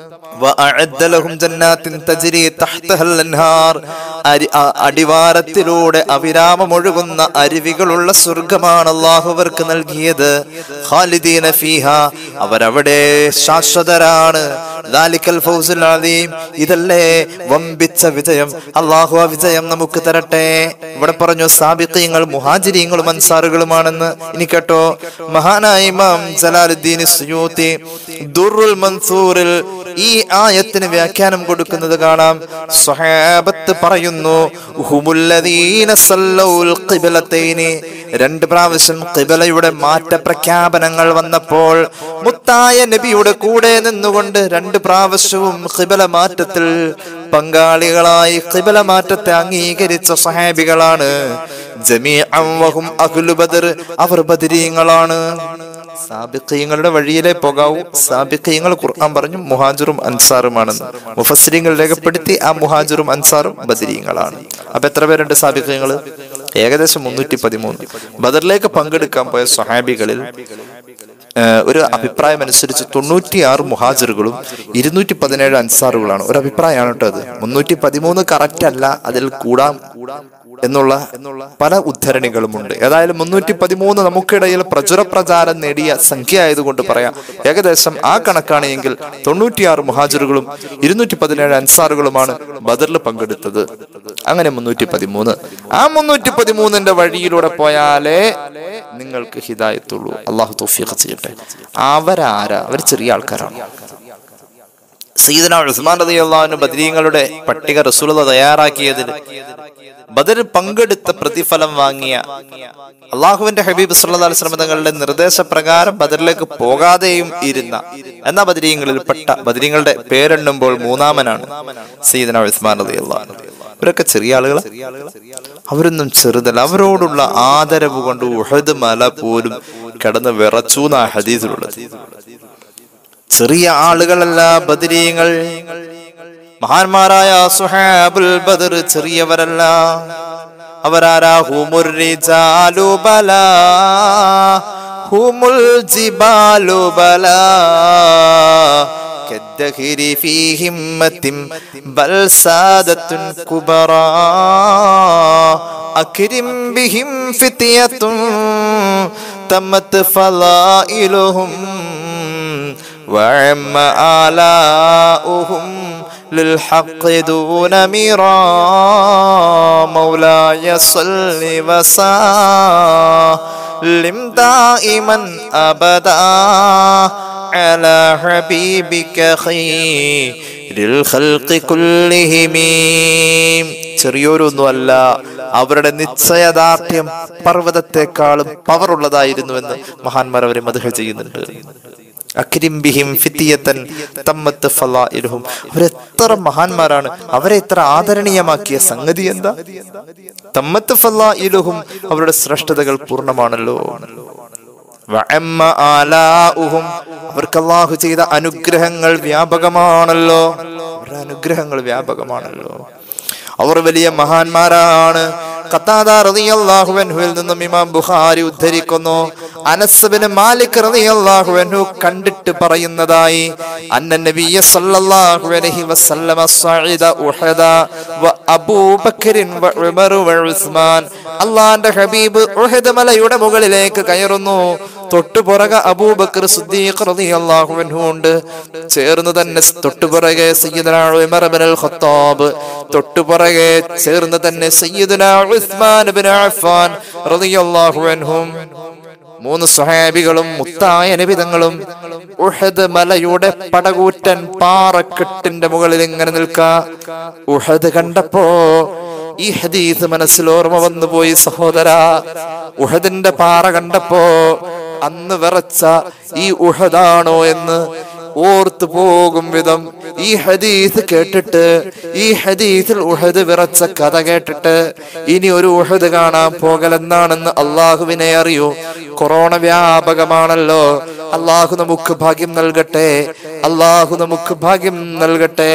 വഅഅദ്ദ ലഹും ജന്നാത്തിൻ തജ്രി തഹ്തഹൽ അൻഹാർ അരി- അ- അടിവാരത്തിലൂടെ അവിരാമമൊഴുകുന്ന അരുവികളുള്ള സ്വർഗമാണ് അള്ളാഹു അവർക്ക് നൽകിയത് ഖാലിദീന ഫീഹ അവരവിടെ ശാശ്വതരാണ് ദാലിക്കൽ ഫൗസുൽ അദീം ഇതല്ലേ വമ്പിച്ച വിജയം അള്ളാഹു ആ വിജയം നമുക്ക് തരട്ടെ ഇവിടെ പറഞ്ഞു സാബിഖീങ്ങൾ മുഹാജിരീങ്ങളും അൻസാറുകളുമാണെന്ന് ഇനി കേട്ടോ മഹാനായ ഇമാം ജലാലുദ്ദീൻ സുയൂത്തി ദുറുൽ മൻസൂറിൽ ഈ ആയത്തിന് വ്യാഖ്യാനം കൊടുക്കുന്നത് കാണാം സ്വഹാബത്ത് പറയുന്നു ഹുമുല്ലദീന സല്ലൗൽ ഖിബ്ലത്തൈനി രണ്ട് പ്രാവശ്യം ഖിബലയുടെ മാറ്റ പ്രഖ്യാപനങ്ങൾ വന്നപ്പോൾ മുത്തായ നബിയുടെ കൂടെ നിന്നുകൊണ്ട് രണ്ട് പ്രാവശ്യവും ഖിബല മാറ്റത്തിൽ പങ്കാളികളായി ഖിബല മാറ്റത്തെ അംഗീകരിച്ച സഹാബികളാണ് ജമീഅൻ വഹും അഹ്ലു ബദർ അവർ ബദരീങ്ങളാണ് സാബിഖീങ്ങളുടെ വഴിയിലെ പോകാവൂ സാബിഖീങ്ങൾ ഖുർആൻ പറഞ്ഞു മുഹാജിറും അൻസാറുമാണെന്ന് മുഫസ്സിരിങ്ങൾ രേഖപ്പെടുത്തി ആ മുഹാജിറും അൻസാറും ബദരീങ്ങളാണ് അപ്പൊ എത്ര പേരുണ്ട് സാബിഖീങ്ങൾ ഏകദേശം മുന്നൂറ്റി പതിമൂന്ന് ബദറിലേക്ക് പങ്കെടുക്കാൻ പോയ സ്വഹാബികളിൽ ഏഹ്, ഒരു അഭിപ്രായം അനുസരിച്ച് തൊണ്ണൂറ്റിയാറ് മുഹാജിറുകളും ഇരുന്നൂറ്റി പതിനേഴ് അൻസാറുകളാണ് ഒരു അഭിപ്രായമാണ് കേട്ടോ അത് മുന്നൂറ്റി പതിമൂന്ന് കറക്റ്റ് അല്ല അതിൽ കൂടാം എന്നുള്ള പല ഉദ്ധരണികളുമുണ്ട് ഏതായാലും മുന്നൂറ്റി പതിമൂന്ന് നമുക്കിടയിൽ പ്രചുര പ്രചാരം നേടിയ സംഖ്യ ആയതുകൊണ്ട് പറയാം ഏകദേശം ആ കണക്കാണ് എങ്കിൽ തൊണ്ണൂറ്റിയാറ് മുഹാജിറുകളും ഇരുന്നൂറ്റി പതിനേഴ് അൻസാറുകളുമാണ് ബദറിൽ പങ്കെടുത്തത് അങ്ങനെ മുന്നൂറ്റി പതിമൂന്ന് ആ മുന്നൂറ്റി പതിമൂന്നിന്റെ വഴിയിലൂടെ പോയാലേ നിങ്ങൾക്ക് ഹിദായത്തുള്ളൂ അള്ളാഹു തൗഫീഖ് ചെയ്യട്ടെ അവരാരാ അവർ ചെറിയ ആൾക്കാരാണ് സയ്യിദന ഉസ്മാൻ റളിയല്ലാഹു ബദരീങ്ങളുടെ പട്ടിക റസൂലുള്ള തയ്യാറാക്കിയതിൽ ബദർ പങ്കെടുത്ത പ്രതിഫലം വാങ്ങിയ അള്ളാഹുവിന്റെ ഹബീബ് സല്ലല്ലാഹു അലൈഹി വസല്ലം തങ്ങളുടെ നിർദ്ദേശപ്രകാരം ബദറിലേക്ക് പോകാതെയും ഇരുന്ന എന്ന ബദരീങ്ങളിൽ പെട്ട ബദരീങ്ങളുടെ പേരെണ്ണുമ്പോൾ മൂന്നാമനാണ് സയ്യിദന ഉസ്മാൻ റളിയല്ലാഹു അൻഹു. ഇവരൊക്കെ ചെറിയ ആളുകൾ അവരൊന്നും ചെറുതല്ല അവരോടുള്ള ആദരവ് കൊണ്ട് ഉഹദ് മല പോലും കിടന്ന് വിറച്ചു എന്നാ ഹദീസിലുള്ളത് ചെറിയ ആളുകളല്ല ബദരീങ്ങൾ മഹാന്മാരായ സുഹാബുൽ ബദർ ചെറിയവരല്ല അവരാരാ ഹുമുർ റിജാലു ബലാ ഹുമുൽ ജിബാലു ബലാ كالدهر في همة بل سادة كبرى أكرم بهم فتية تمت فضائلهم وعم آلاؤهم للحق دون ميرا مولاي صل وسلم دائما أبدا على حبيبك خير الخلق كلهم ചെറിയൊരൊന്നുമല്ല അവരുടെ നിശ്ചയദാർഢ്യം പർവ്വതത്തെക്കാളും പവറുള്ളതായിരുന്നുവെന്ന് മഹാന്മാർ അവരെ മധുഹ ചെയ്യുന്നുണ്ട് അക്രിംബിഹിം ഫിത്തിയത്തൻ തമ്മത്ത് ഫലാഇലുഹും അവരെത്ര മഹാന്മാരാണ് അവരെ ഇത്ര ആദരണീയമാക്കിയ സംഗതി എന്താ തമ്മത്ത് ഫലാഇലുഹും അവരുടെ ശ്രേഷ്ഠതകൾ പൂർണ്ണമാണല്ലോ വഅമ്മ ആലാഉഹും അവർക്ക് അല്ലാഹു ചെയ്ത അനുഗ്രഹങ്ങൾ വ്യാപകമാണല്ലോ അവരുടെ അനുഗ്രഹങ്ങൾ വ്യാപകമാണല്ലോ അവർ വലിയ മഹാന്മാരാണ് ഖത്താദ റളിയല്ലാഹു അൻഹുവിൽ നിന്നും ഇമാം ബുഖാരി ഉദ്ധരിക്കുന്നു അനസ് ബിൻ മാലിക് റളിയല്ലാഹു അൻഹു കണ്ടിട്ട് പറയുന്നതായി അന്ന നബിയ സല്ലല്ലാഹു അലൈഹി വസല്ലമ സഅദ ഉഹദ വ അബൂബക്കറിൻ വ ഉമർ വ ഉസ്മാൻ അല്ലാഹുവിന്റെ ഹബീബ് ഉഹദ് മലയുടെ മുകളിലേക്ക് കയറുന്നു തൊട്ടുപുറകെ അബൂബക്കർ സിദ്ദീഖ് റളിയല്ലാഹു അൻഹു ഉണ്ട് ചേർന്ന് തന്നെ തൊട്ടുപുറകെ സയ്യിദുന ഉമർ ഇബ്നുൽ ഖത്താബ് തൊട്ടുപുറകെ ചേർന്ന് തന്നെ സയ്യിദുന ഉസ്മാൻ ഇബ്നു അഫ്ഫാൻ റളിയല്ലാഹു അൻഹും മൂന്ന് സ്വഹാബികളും മുത്തായ നബിതങ്ങളും ഉഹദ് മലയുടെ പടകൂറ്റൻ പാറക്കെട്ടിന്റെ മുകളിൽ ഇങ്ങനെ നിൽക്ക ഉഹദ് കണ്ടപ്പോ ഈ ഹദീസ് മനസ്സിൽ ഓർമ്മ വന്നു പോയി സഹോദര ഉഹദിന്റെ പാറ കണ്ടപ്പോ അന്ന് വിറച്ച ഈ ഉഹദാണോ എന്ന് ഓർത്തു പോകും വിധം ഈ ഹദീസ് കേട്ടിട്ട് ഈ ഹദീസിൽ ഉഹദ് വിറച്ച കഥ കേട്ടിട്ട് ഇനി ഒരു ഉഹദ് കാണാൻ പോകലെന്നാണെന്ന് അള്ളാഹുവിനെ അറിയൂ കൊറോണ വ്യാപകമാണല്ലോ അള്ളാഹു നമുക്ക് ഭാഗ്യം നൽകട്ടെ അള്ളാഹു നമുക്ക് ഭാഗ്യം നൽകട്ടെ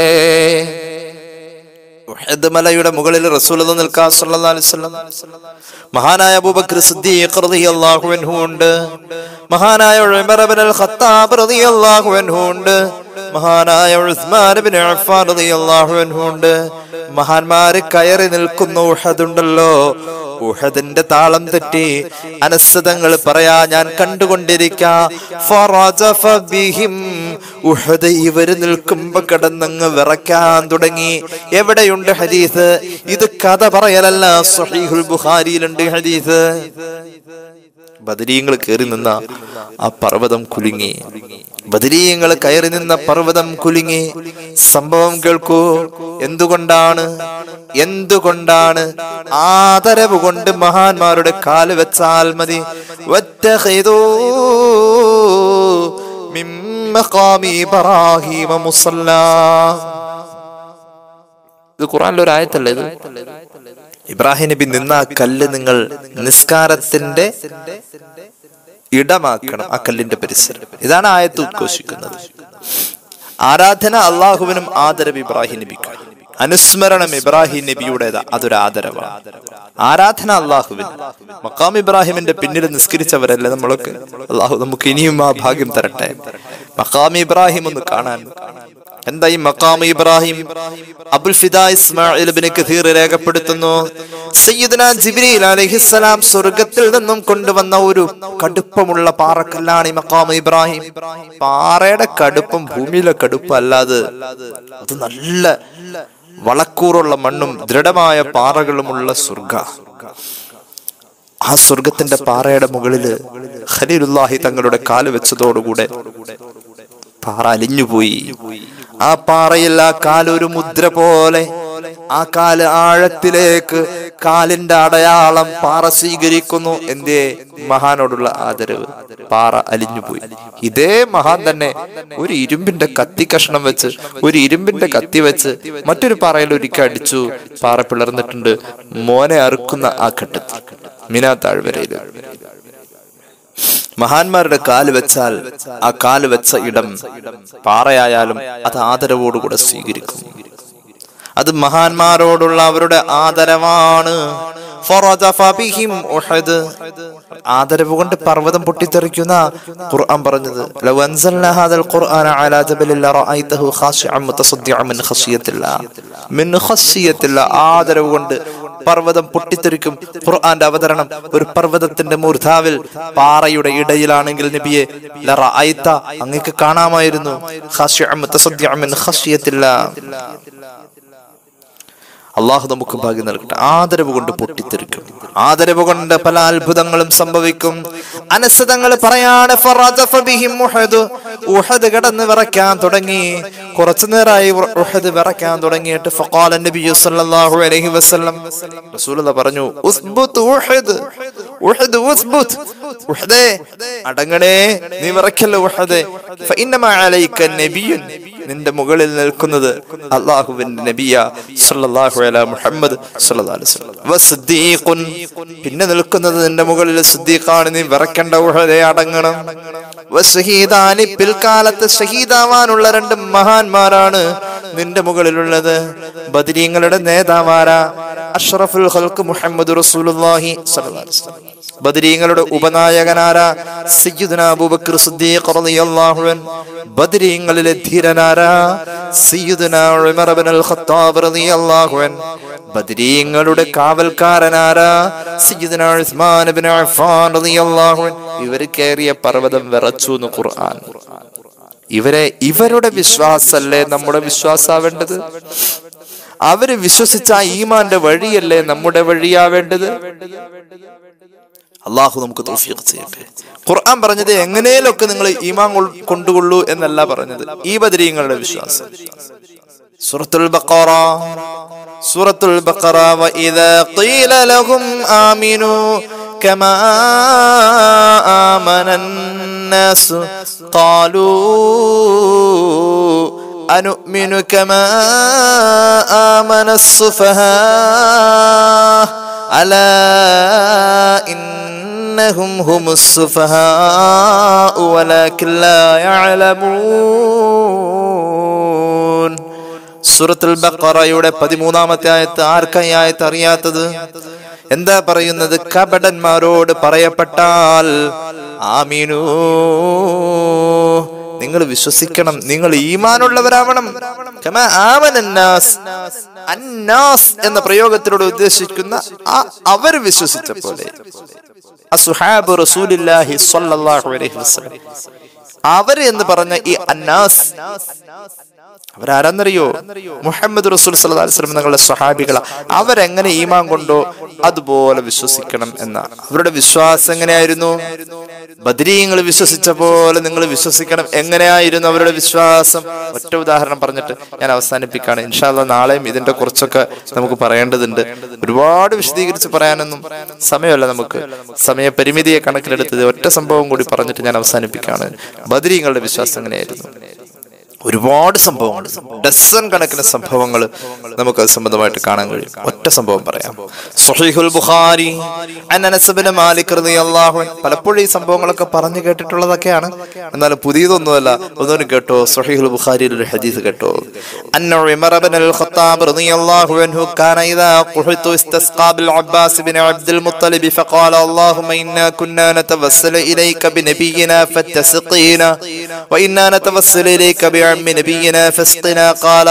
ഉഹദ് മലയുടെ മുകളിൽ റസൂൽ നിൽക്കാൻ സല്ലല്ലാഹു അലൈഹി വസല്ലം മഹാനായ അബൂബക്കർ സിദ്ദീഖ് റളിയല്ലാഹു അൻഹു ഉണ്ട് മഹാനായ ഉമർ ഇബ്നുൽ ഖത്താബ് റളിയല്ലാഹു അൻഹു ഉണ്ട് മഹാനായ ഉസ്മാൻ ഇബ്നു അഫ്ഫാൻ റളിയല്ലാഹു അൻഹു ഉണ്ട് മഹാന്മാര് കയറി നിൽക്കുന്ന ഉഹദുണ്ടല്ലോ ഉഹദിന്റെ താളം തെറ്റി അനസ്തങ്ങൾ പറയാ ഞാൻ കണ്ടുകൊണ്ടിരിക്കാം ഉഹദ് ഇവര് നിൽക്കുമ്പോ കിടന്നങ്ങ് വിറയ്ക്കാൻ തുടങ്ങി എവിടെയുണ്ട് ഹദീസ് ഇത് കഥ പറയലല്ല സഹീഹുൽ ബുഖാരിയിലുണ്ട് ഹദീസ് ബദരീങ്ങൾ കയറി നിന്ന ആ പർവ്വതം കുലുങ്ങി ബദരീങ്ങൾ കയറി നിന്ന പർവ്വതം കുലുങ്ങി സംഭവം കേൾക്കൂ എന്തുകൊണ്ടാണ് എന്തുകൊണ്ടാണ് ആദരവ് കൊണ്ട് മഹാന്മാരുടെ കാല് വെച്ചാൽ മതി വത്തഖിദൂ മിൻ മഖാമി ഇബ്രാഹീമ മുസല്ലാ ഇത് ഖുറാനിലെ ഒരു ആയത്തല്ലേ ഇത് ഇബ്രാഹിം നബി നിന്ന ആ കല്ല് നിങ്ങൾ നിസ്കാരത്തിന്റെ ഇടമാക്കണം ആ കല്ലിന്റെ പരിസരം ഇതാണ് ആയത്ത് ഉദ്ഘോഷിക്കുന്നത് ആരാധന അള്ളാഹുവിനും ആദരവ് ഇബ്രാഹിം നബിക്കും അനുസ്മരണം ഇബ്രാഹിം നബിയുടേതാ അതൊരു ആദരവാണ് ആരാധന അള്ളാഹുവിന് മക്കാം ഇബ്രാഹിമിന്റെ പിന്നിൽ നിസ്കരിച്ചവരല്ലേ നമ്മളൊക്കെ അള്ളാഹു നമുക്ക് ഇനിയും ആ ഭാഗ്യം തരട്ടെ മക്കാം ഇബ്രാഹിം ഒന്ന് കാണാൻ എന്താ ഈ മക്കാം ഇബ്രാഹിം അബുൽ ഫിദ ഇസ്മായിൽ ഇബ്നു കഥീർ രേഖപ്പെടുത്തുന്നു സയ്യിദന ജിബ്രീൽ അലൈഹിസ്സലാം സ്വർഗത്തിൽ നിന്നും കൊണ്ടുവന്ന ഒരു കടുപ്പമുള്ള പാറക്കല്ലാണ് ഈ മക്കാം ഇബ്രാഹിം പാറയുടെ കടുപ്പം ഭൂമിയിലെ കടുപ്പം അല്ലാതെ അത് നല്ല വളക്കൂറുള്ള മണ്ണും ദൃഢമായ പാറകളുമുള്ള സ്വർഗ ആ സ്വർഗത്തിന്റെ പാറയുടെ മുകളില് ഖലീലുല്ലാഹി തങ്ങളുടെ കാല് വെച്ചതോടുകൂടെ പാറ അലിഞ്ഞുപോയി ആ പാറയിൽ ആ കാലൊരു മുദ്ര പോലെ ആ കാല് ആഴത്തിലേക്ക് കാലിന്റെ അടയാളം പാറ സ്വീകരിക്കുന്നു എന്തേ മഹാനോടുള്ള ആദരവ് പാറ അലിഞ്ഞുപോയി ഇതേ മഹാൻ തന്നെ ഒരു ഇരുമ്പിന്റെ കത്തി കഷ്ണം വെച്ച് ഒരു ഇരുമ്പിന്റെ കത്തി വെച്ച് മറ്റൊരു പാറയിൽ ഒരിക്കൽ അടിച്ചു പാറ പിളർന്നിട്ടുണ്ട് മോനെ അറുക്കുന്ന ആ ഘട്ടത്തിൽ മിനാ താഴ്വരയില് മഹാന്മാരുടെ കാല് വെച്ചാൽ ആ കാല് വെച്ച ഇടം പാറയായാലും അത് ആദരവോടുകൂടെ സ്വീകരിക്കും അത് മഹാന്മാരോടുള്ള അവരുടെ ആദരവാണ് ഫറജഫ ബിഹിം ഉഹദ്. ആദരവ് കൊണ്ട് പർവ്വതം പൊട്ടിത്തെറിക്കുന്ന ഖുർആൻ പറഞ്ഞത് ലൗ അൻസൽനാ ഹാദൽ ഖുർആന അലാ ജബലിൻ ലറഅയ്തഹു ഖാശിഅൻ മുതസദ്ദിഅൻ മിൻ ഖശിയത്തില്ലാഹ് മിൻ ഖശിയത്തില്ലാഹ് ആദരവ് കൊണ്ട് പർവ്വതം പൊട്ടിത്തെറിക്കും ഖുർആന്റെ അവതരണം ഒരു പർവ്വതത്തിന്റെ മൂർധാവിൽ പാറയുടെ ഇടയിലാണെങ്കിൽ നബിയെ ലറഅയ്ത അങ്ങക്ക് കാണാമായിരുന്നു ഖാശിഅൻ മുതസദ്ദിഅൻ മിൻ ഖശിയത്തില്ലാഹ് അള്ളാഹു നമുക്ക് ഭാഗ്യം നൽകട്ടെ ആദരവ് കൊണ്ട് പൊട്ടിത്തെറിക്കും ആദരവ് കൊണ്ട് പല അത്ഭുതങ്ങളും സംഭവിക്കും അനസ്തങ്ങൾ പറയാണ് ഫറജഫ ബിഹിം ഉഹദ്. ഉഹദ് കിടന്ന് വിറയ്ക്കാൻ തുടങ്ങി കുറച്ചു നേരമായി ഉ- ഉഹദ് വിറയ്ക്കാൻ തുടങ്ങിയിട്ട് ഫഖാല നബിയു സല്ലല്ലാഹു അലൈഹി വസല്ലം റസൂലുള്ളാഹി പറഞ്ഞു ഉസ്ബുത് ഉഹദ് ഉഹദ് ഉസ്ബുത് ഉഹദേ അടങ്ങണേ നീ വിറയ്ക്കല്ല ഉഹദേ ഫഇന്നമാ അലൈക നബിയുൻ നിന്റെ മുകളിൽ നിൽക്കുന്നത് അള്ളാഹുവിന്റെ നബിയ സല്ലല്ലാഹു അലാ മുഹമ്മദ് സല്ലല്ലാഹു അലൈഹി വസല്ലം വസ്ദീഖുൻ പിന്നെ നിൽക്കുന്നത് നിന്റെ മുകളിൽ സിദ്ദീഖാണ് നീ വിറക്കേണ്ട ഉഹദേ അടങ്ങണം വസ്ഹീദാനി പിൽക്കാലത്ത് ഷഹീദാവാനുള്ള രണ്ട് മഹാന്മാരാണ് നിന്റെ മുകളിലുള്ളത് ബദരീങ്ങളുടെ നേതാവാരാ അഷ്റഫുൽ ഖൽഖ് മുഹമ്മദ് റസൂലുള്ളാഹി സ്വല്ലല്ലാഹു അലൈഹി വസല്ലം ബദരീങ്ങളുടെ ഉപനായകനാരാ സയ്യിദുന അബൂബക്കർ സിദ്ദീഖ് റളിയല്ലാഹു അൻഹു ബദരീങ്ങളിലെ ധീരനാരാ സയ്യിദുന ഉമർ ഇബ്നുൽ ഖത്താബ് റളിയല്ലാഹു അൻഹു ബദരീങ്ങളുടെ കാവൽക്കാരനാരാ സയ്യിദുന ഉസ്മാൻ ഇബ്നു അഫ്ഫാൻ റളിയല്ലാഹു അൻഹു ഇവർ കയറിയ പർവ്വതം വിറച്ചു എന്ന് ഖുർആൻ ഇവരെ ഇവരുടെ വിശ്വാസല്ലേ നമ്മുടെ വിശ്വാസാവേണ്ടത് അവര് വിശ്വസിച്ച ആ ഈമാന്റെ വഴിയല്ലേ നമ്മുടെ വഴിയാവേണ്ടത് അള്ളാഹു നമുക്ക് തൗഫീഖ് ചെയ്യട്ടെ ഖുർആൻ പറഞ്ഞത് എങ്ങനെയൊക്കെ നിങ്ങൾ ഈമാൻ കൊൾ- കൊണ്ടുകൊള്ളൂ എന്നല്ല പറഞ്ഞത് ഈ ബദരീങ്ങളുടെ വിശ്വാസം സൂറത്തുൽ ബഖറ സൂറത്തുൽ ബഖറ وإذا قيل لهم آمنوا كما آمن الناس قالوا أنؤمن كما آمن السفهاء ألا إنهم هم السفهاء ولكن لا يعلمون സൂറത്തുൽ ബഖറയുടെ പതിമൂന്നാമത്തെ ആയത്ത് ആർക്കായി ആയത്ത് അറിയാത്തത് എന്താ പറയുന്നത് കപടന്മാരോട് പറയപ്പെട്ടാൽ ആമീനൂ നിങ്ങൾ വിശ്വസിക്കണം നിങ്ങൾ ഈമാനുള്ളവരാവണം കമാ ആമനന്നാസ്. അന്നാസ് എന്ന പ്രയോഗത്തിലൂടെ ഉദ്ദേശിക്കുന്ന ആ അവർ വിശ്വസിച്ച പോലെ അസുഹാബ് റസൂലില്ലാഹി സ്വല്ലല്ലാഹു അലൈഹി വസല്ലം അവർ എന്ന് പറഞ്ഞ ഈ അന്നാസ് അവരാരെന്നറിയോ മുഹമ്മദ് റസൂൽ സല്ലല്ലാഹു അലൈഹി വസല്ലം നിങ്ങളുടെ സ്വഹാബികള അവരെങ്ങനെ ഈമാൻ കൊണ്ടോ അതുപോലെ വിശ്വസിക്കണം എന്ന അവരുടെ വിശ്വാസം എങ്ങനെയായിരുന്നു ബദരീങ്ങൾ വിശ്വസിച്ച പോലെ നിങ്ങൾ വിശ്വസിക്കണം എങ്ങനെയായിരുന്നു അവരുടെ വിശ്വാസം ഒറ്റ ഉദാഹരണം പറഞ്ഞിട്ട് ഞാൻ അവസാനിപ്പിക്കുകയാണ് ഇൻഷാല്ല നാളെയും ഇതിന്റെ കുറച്ചൊക്കെ നമുക്ക് പറയേണ്ടതുണ്ട് ഒരുപാട് വിശദീകരിച്ച് പറയാനൊന്നും സമയമല്ല നമുക്ക് സമയപരിമിതിയെ കണക്കിലെടുത്തത് ഒറ്റ സംഭവം കൂടി പറഞ്ഞിട്ട് ഞാൻ അവസാനിപ്പിക്കുകയാണ് ബദരീങ്ങളുടെ വിശ്വാസം എങ്ങനെയായിരുന്നു ഒരുപാട് സംഭവങ്ങൾ ഡസൻ കണക്കിന് സംഭവങ്ങൾ നമുക്ക് അത് സംബന്ധമായിട്ട് കാണാൻ കഴിയും ഒറ്റ സംഭവം പറയാം സ്വഹീഹുൽ ബുഖാരി അൻ അനസ് ഇബ്നു മാലിക് റളിയല്ലാഹു അൻഹു പലപ്പോഴും ഈ സംഭവങ്ങളൊക്കെ പറഞ്ഞു കേട്ടിട്ടുള്ളതൊക്കെയാണ് എന്നാലും പുതിയതൊന്നുമല്ല ഒന്നുകൂടി കേട്ടോ സ്വഹീഹുൽ ബുഖാരിയിൽ ഒരു ഹദീസ് കേട്ടോ അന്ന ഉമർ ഇബ്നുൽ ഖത്താബ് റളിയല്ലാഹു അൻഹു കാന ഇദാ ഖുഹിതു ഇസ്തസ്ഖാ ബിൽ അബ്ബാസ് ബിൻ അബ്ദുൽ മുത്തലിബ് فقال اللهم إنا كنا نتوسل إليك بنبينا فاتسقينا وإنا نتوسل إليك بعم نبينا فاسقنا قال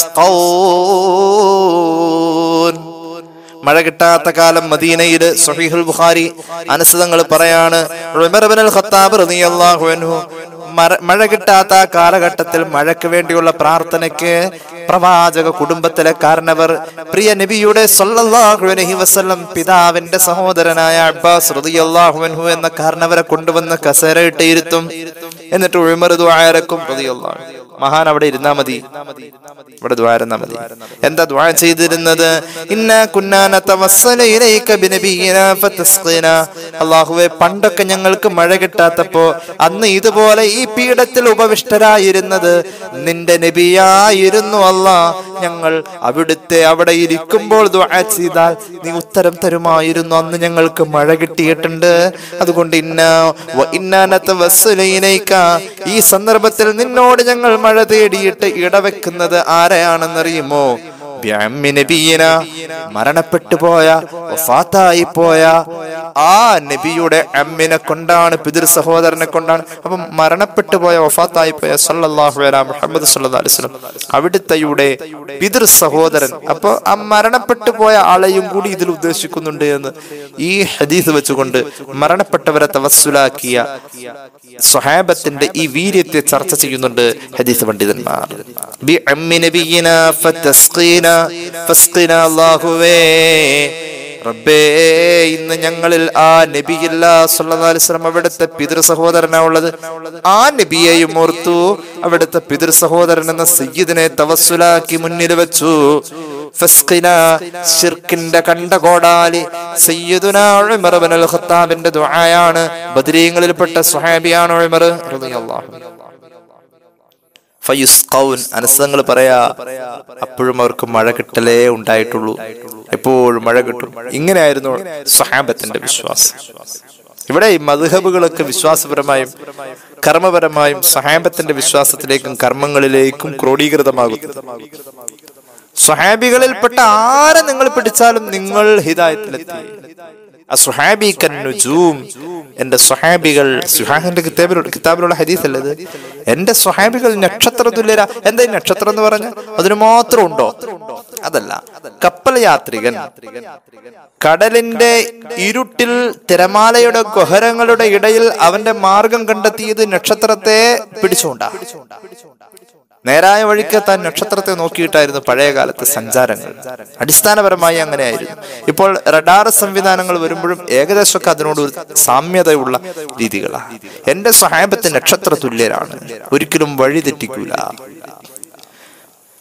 فيسقون മഴ കിട്ടാത്ത കാലം മദീനയിൽ സഹീഹുൽ ബുഖാരി അനസ്തങ്ങൾ പറയാണ് ഉമർ ഇബ്നുൽ ഖത്താബ് റളിയല്ലാഹു അൻഹു മര- മഴ കിട്ടാത്ത ആ കാലഘട്ടത്തിൽ മഴയ്ക്ക് വേണ്ടിയുള്ള പ്രാർത്ഥനയ്ക്ക് പ്രവാചക കുടുംബത്തിലെ കാരണവർ പ്രിയ നബിയുടെ സല്ലല്ലാഹു അലൈഹി വസല്ലം പിതാവിന്റെ സഹോദരനായ അബ്ബാസ് റളിയല്ലാഹു അൻഹു എന്ന കാരണവരെ കൊണ്ടുവന്ന് കസേരയിട്ട് ഇരുത്തും എന്നിട്ട് ഉമർ ദുആരക്കും റളിയല്ലാഹു അൻഹു. മഹാൻ അവിടെ ഇരുന്നാ മതി ഇവിടെ ദ്വാരുന്നാ മതി എന്താ ദ്വാ ചെയ്തിരുന്നത് ഇന്ന കുന്നാന തവസ്സല ഇലൈക ബിനബിയിനാ ഫതസ്ഖിനാ അല്ലാഹുവേ പണ്ടൊക്കെ ഞങ്ങൾക്ക് മഴ കിട്ടാത്തപ്പോ അന്ന് ഇതുപോലെ ഈ പീഠത്തിൽ ഉപവിഷ്ടരായിരുന്നത് നിന്റെ നബിയായിരുന്നു അല്ലാ ഞങ്ങൾ അവിടുത്തെ അവിടെ ഇരിക്കുമ്പോൾ ദ്വാ ചെയ്താൽ നീ ഉത്തരം തരുമായിരുന്നു അന്ന് ഞങ്ങൾക്ക് മഴ കിട്ടിയിട്ടുണ്ട് അതുകൊണ്ട് ഇന്ന വ ഇന്നാ നതവസ്സല ഇലൈക ഈ സന്ദർഭത്തിൽ നിന്നോട് ഞങ്ങൾ മഴ തേടിയിട്ട് ഇടവെക്കുന്നത് ആരെയാണെന്നറിയുമോ ബിഅമ്മി നബിയിന മരണപ്പെട്ടു പോയ വഫാത്തായി പോയ ആ നബിയുടെ അമ്മിനെ കൊണ്ടാണ് പിതൃ സഹോദരനെ കൊണ്ടാണ് അപ്പം മരണപ്പെട്ടു പോയ വഫാത്തായി പോയ സല്ലല്ലാഹു അലൈഹി മുഹമ്മദ് സല്ലല്ലാഹു അലൈഹി വസല്ലം അവിടുത്തെയുടെ പിതൃ സഹോദരൻ അപ്പൊ ആ മരണപ്പെട്ടു പോയ ആളെയും കൂടി ഇതിൽ ഉദ്ദേശിക്കുന്നുണ്ട് എന്ന് ഈ ഹദീസ് വെച്ചുകൊണ്ട് മരണപ്പെട്ടവരെ തവസ്സുലാക്കിയ സ്വഹാബത്തിന്റെ ഈ വീര്യത്തെ ചർച്ച ചെയ്യുന്നുണ്ട് ഹദീസ് പണ്ഡിതന്മാർ ബി അമ്മി നബിയിന ഫതസ്ഖീന ഫസ്ഖിന അല്ലാഹുവേ റബ്ബേ ഇന്ന് ഞങ്ങളിൽ ആ നബിയില്ല സല്ലല്ലാഹു അലൈഹി വസല്ലം അവിടുത്തെ പിതൃ സഹോദരനാ ഉള്ളത് ആ നബിയെയും ഓർത്തു അവിടുത്തെ പിതൃ സഹോദരൻ എന്ന സയ്യിദിനെ തവസ്സുലാക്കി മുന്നിൽ വെച്ചു ഫസ്ഖിന ശിർക്കിന്റെ കണ്ടകോടാലി സയ്യിദുനാ ഉമർ ഇബ്നുൽ ഖത്താബിന്റെ ദുആയാണ് ബദരീങ്ങളിൽപ്പെട്ട സ്വഹാബിയാണ് ഉമർ റളിയല്ലാഹു അൻഹു ഫയുസ്ഖൗൻ അനസങ്ങൾ പറയാ അപ്പോഴും അവർക്ക് മഴ കിട്ടലേ ഉണ്ടായിട്ടുള്ളൂ എപ്പോഴും മഴ കിട്ടും ഇങ്ങനെയായിരുന്നു സഹാബത്തിന്റെ വിശ്വാസം ഇവിടെ ഈ മധുഹബുകളൊക്കെ വിശ്വാസപരമായും കർമ്മപരമായും സഹാബത്തിന്റെ വിശ്വാസത്തിലേക്കും കർമ്മങ്ങളിലേക്കും ക്രോഡീകൃതമാകുന്നു സ്വഹാബികളിൽപ്പെട്ട ആരെ നിങ്ങൾ പിടിച്ചാലും നിങ്ങൾ ഹിദായത്തിലെത്തി അസ്വഹാബി കന്നുജൂം എന്റെ സ്വഹാബികൾ സുഹാഹിന്റെ കിതാബിലുള്ള കിതാബിലുള്ള ഹദീസ് അല്ലത് എന്റെ സ്വഹാബികൾ നക്ഷത്ര തുല്യര എന്താ ഈ നക്ഷത്രം എന്ന് പറഞ്ഞ അതിന് മാത്രം ഉണ്ടോ അതല്ല കപ്പൽ യാത്രികൻ കടലിന്റെ ഇരുട്ടിൽ തിരമാലയുടെ ഗഹരങ്ങളുടെ ഇടയിൽ അവന്റെ മാർഗം കണ്ടെത്തിയത് നക്ഷത്രത്തെ പിടിച്ചുകൊണ്ടാ നേരായ വഴിക്ക് താൻ നക്ഷത്രത്തെ നോക്കിയിട്ടായിരുന്നു പഴയ കാലത്തെ സഞ്ചാരങ്ങൾ അടിസ്ഥാനപരമായി അങ്ങനെയായിരുന്നു ഇപ്പോൾ റഡാർ സംവിധാനങ്ങൾ വരുമ്പോഴും ഏകദേശമൊക്കെ അതിനോട് ഒരു സാമ്യതയുള്ള രീതികളാണ് എന്റെ സഹാബത്ത് നക്ഷത്ര തുല്യരാണ് ഒരിക്കലും വഴി തെറ്റിക്കൂല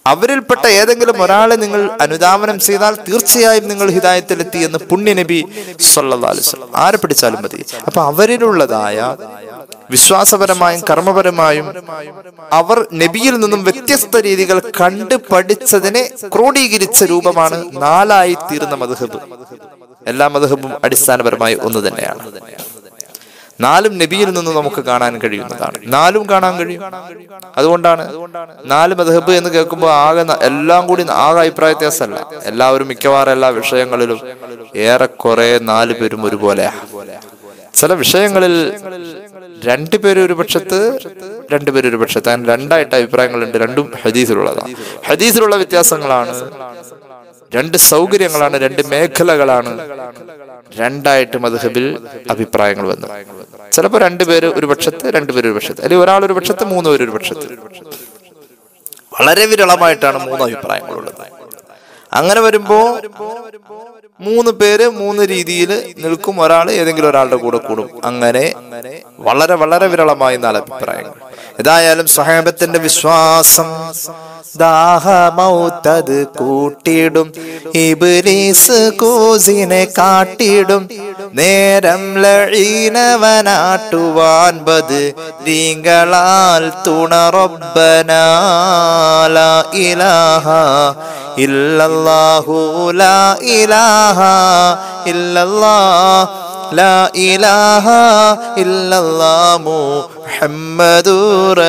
അവരിൽപ്പെട്ട ഏതെങ്കിലും ഒരാളെ നിങ്ങൾ അനുധാവനം ചെയ്താൽ തീർച്ചയായും നിങ്ങൾ ഹിദായത്തിലെത്തി എന്ന് പുണ്യ നബി സല്ലല്ലാഹു അലൈഹി വസല്ലം ആരെ പിടിച്ചാലും മതി അപ്പൊ അവരിലുള്ളതായ വിശ്വാസപരമായും കർമ്മപരമായും അവർ നബിയിൽ നിന്നും വ്യത്യസ്ത രീതികൾ കണ്ട് പഠിച്ചതിനെ ക്രോഡീകരിച്ച രൂപമാണ് നാലായി തീർന്ന മധുഹബ് എല്ലാ മധുഹബും അടിസ്ഥാനപരമായി ഒന്ന് തന്നെയാണ് നാലും നബിയിൽ നിന്ന് നമുക്ക് കാണാൻ കഴിയുന്നതാണ് നാലും കാണാൻ കഴിയും അതുകൊണ്ടാണ് നാല് മധഹബ് എന്ന് കേൾക്കുമ്പോൾ ആകെ ന- എല്ലാം കൂടി ആകെ അഭിപ്രായ വ്യത്യാസമല്ല എല്ലാവരും മിക്കവാറും എല്ലാ വിഷയങ്ങളിലും ഏറെക്കുറെ നാല് പേരും ഒരുപോലെയാ ചില വിഷയങ്ങളിൽ രണ്ടുപേരും ഒരു പക്ഷത്ത് രണ്ടുപേരും ഒരു പക്ഷത്ത് അങ്ങനെ രണ്ടായിട്ട് അഭിപ്രായങ്ങളുണ്ട് രണ്ടും ഹദീസിലുള്ളതാണ് ഹദീസിലുള്ള വ്യത്യാസങ്ങളാണ് രണ്ട് സൗകര്യങ്ങളാണ് രണ്ട് മേഖലകളാണ് രണ്ടായിട്ട് മധുഹബിൽ അഭിപ്രായങ്ങൾ വന്നു ചിലപ്പോ രണ്ടുപേര് ഒരു പക്ഷത്ത് രണ്ടുപേര് ഒരു പക്ഷത്ത് അല്ലെങ്കിൽ ഒരാൾ ഒരു പക്ഷത്ത് മൂന്ന് പേര് ഒരു പക്ഷത്ത് വളരെ വിരളമായിട്ടാണ് മൂന്ന് അഭിപ്രായങ്ങളുള്ളത് അങ്ങനെ വരുമ്പോ മൂന്ന് പേര് മൂന്ന് രീതിയിൽ നിൽക്കും ഒരാൾ ഏതെങ്കിലും ഒരാളുടെ കൂടെ കൂടും അങ്ങനെ വളരെ വളരെ വിരളമായി നാല് അഭിപ്രായങ്ങൾ ഏതായാലും സ്വഹാബത്തിന്റെ വിശ്വാസം ദാഹമൗത്തത് കൂട്ടിയിടും ഇബ്ലീസ് കൂസിനെ കാട്ടിടും നേരം ലഴീനവനാട്ടുവാൻ ബത് രീങ്കളാൽ തുണറൊബനാല ഇലാഹ ഇല്ലല്ലാഹു ലാ ഇലാഹ ഇല്ലല്ലാഹ് ലാ ഇലാഹ ഇല്ലല്ലാഹ് മുഹമ്മദുർ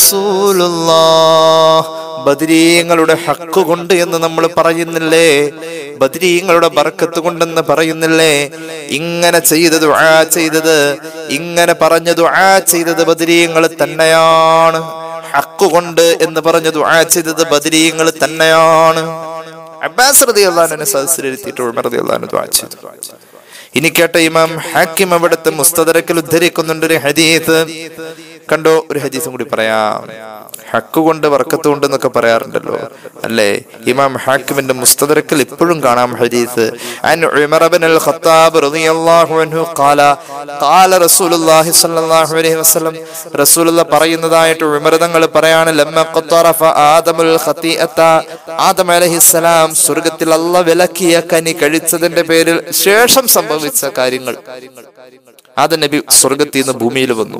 റസൂലുള്ളാഹ് ബദരീങ്ങളുടെ ഹക്ക് കൊണ്ട് എന്ന് നമ്മൾ പറയുന്നില്ലേ ബദരീങ്ങളുടെ ബർക്കത്ത് കൊണ്ടെന്ന് പറയുന്നില്ലേ ഇങ്ങനെ ചെയ്ത് ദുആ ചെയ്തത് ഇങ്ങനെ പറഞ്ഞ ദുആ ചെയ്തത് ബദരീങ്ങൾ തന്നെയാണ് ഹക്ക് കൊണ്ട് എന്ന് പറഞ്ഞ ദുആ ചെയ്തത് ബദരീങ്ങൾ തന്നെയാണ് അബ്ബാസ് റളിയല്ലാഹുവിനെ സദസ്സിലിരുത്തിയിട്ട് ഉമർ റളിയല്ലാഹു ദുആ ചെയ്തു ഇനി കേട്ട ഇമാം ഹാക്കിം അവിടുത്തെ മുസ്തദരക്കിൽ ഉദ്ധരിക്കുന്നുണ്ട് ഒരു ഹദീസ് കണ്ടോ ഒരു ഹദീസും കൂടി പറയാം ഹക്ക് കൊണ്ട് വർക്കത്ത് കൊണ്ട് എന്നൊക്കെ പറയാറുണ്ടല്ലോ അല്ലേ ഇമാം ഹാക്കിമിന്റെ മുസ്തദരക്കിൽ ഇപ്പോഴും കാണാം ഹദീസ് അൻ ഉമർ ബിൻ അൽ ഖത്താബ് റളിയല്ലാഹു അൻഹു ഖാല ഖാല റസൂലുള്ളാഹി സ്വല്ലല്ലാഹു അലൈഹി വസല്ലം റസൂലുള്ള പറയുന്നതായിട്ട് ഉമർ തങ്ങൾ പറയാണ് ലമ്മ ഖത്തറഫ ആദമുൽ ഖതീഅത ആദം അലൈഹിസ്സലാം സ്വർഗ്ഗത്തിൽ അല്ല വിലക്കിയ കനി കഴിച്ചതിന്റെ പേരിൽ ശേഷം സംഭവിച്ച കാര്യങ്ങൾ ആദം നബി സ്വർഗത്തിൽ നിന്ന് ഭൂമിയിൽ വന്നു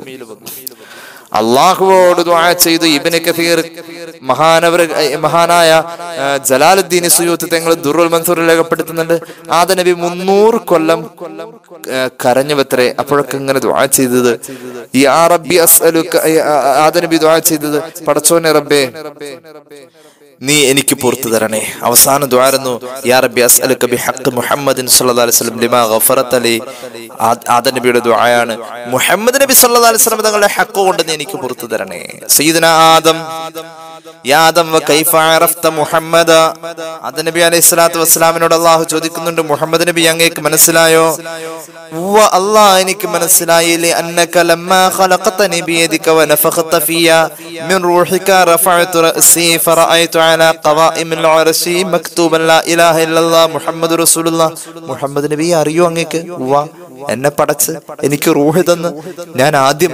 അള്ളാഹുവോട് ദുആ ചെയ്തു ഇബ്നു കസീർ മഹാനവർ മഹാനായ ആ, ജലാലുദ്ദീൻ സുയൂത്ത് തങ്ങൾ ദുറുൽ മൻസൂർ രേഖപ്പെടുത്തുന്നുണ്ട് ആദ നബി മുന്നൂറ് കൊല്ലം ആ, കരഞ്ഞു വത്രേ അപ്പോഴൊക്കെ ഇങ്ങനെ ദുആ ചെയ്തത് യാ റബ്ബി അസ്അലുക ആ, ആദ നബി ദുആ ചെയ്തത് പടച്ചോനെ റബ്ബേ നീ എനിക്ക് പുറത്തു തരണേ അവസാനം ദ്വാരുന്നു യാ റബ്ബി അസ്അലുക ബിഹഖ് മുഹമ്മദിൻ സല്ലല്ലാഹു അലൈഹി വസല്ലം ലിമാ ഗഫറത ലി ആ- ആദ നബിയുടെ ദുആയാണ് മുഹമ്മദ് നബി സല്ലല്ലാഹു അലൈഹി വസല്ലം തങ്ങളുടെ ഹക്ക് കൊണ്ട് നീ എനിക്ക് പുറത്തു തരണേ സയ്യിദന ആദം യാ ആദം വ കൈഫ അറഫ്ത മുഹമ്മദ ആദ നബി അലൈഹി സ്വലാത്തു വസ്സലാമിനോട് അള്ളാഹു ചോദിക്കുന്നുണ്ട് മുഹമ്മദ് നബി അങ്ങേക്ക് മനസ്സിലായോ ഉവ്വ അല്ലാഹ് എനിക്ക് മനസ്സിലായില്ലേ അന്നക ലമ്മാ ഖലഖതനി ബിയദിക വനഫഖത ഫിയ മിൻ റൂഹിക റഫഅതു റഅസി ഫറഅയ്തു അലാ ഖവാഇമിൽ അർശി മക്തൂബൻ ലാ ഇലാഹ ഇല്ലല്ലാഹ് മുഹമ്മദ് റസൂലുള്ളാഹ് മുഹമ്മദ് നബി അറിയോ അങ്ങേക്ക് ഉവ്വ എന്നെ പടച്ച് എനിക്ക് റൂഹ് തന്ന് ഞാൻ ആദ്യം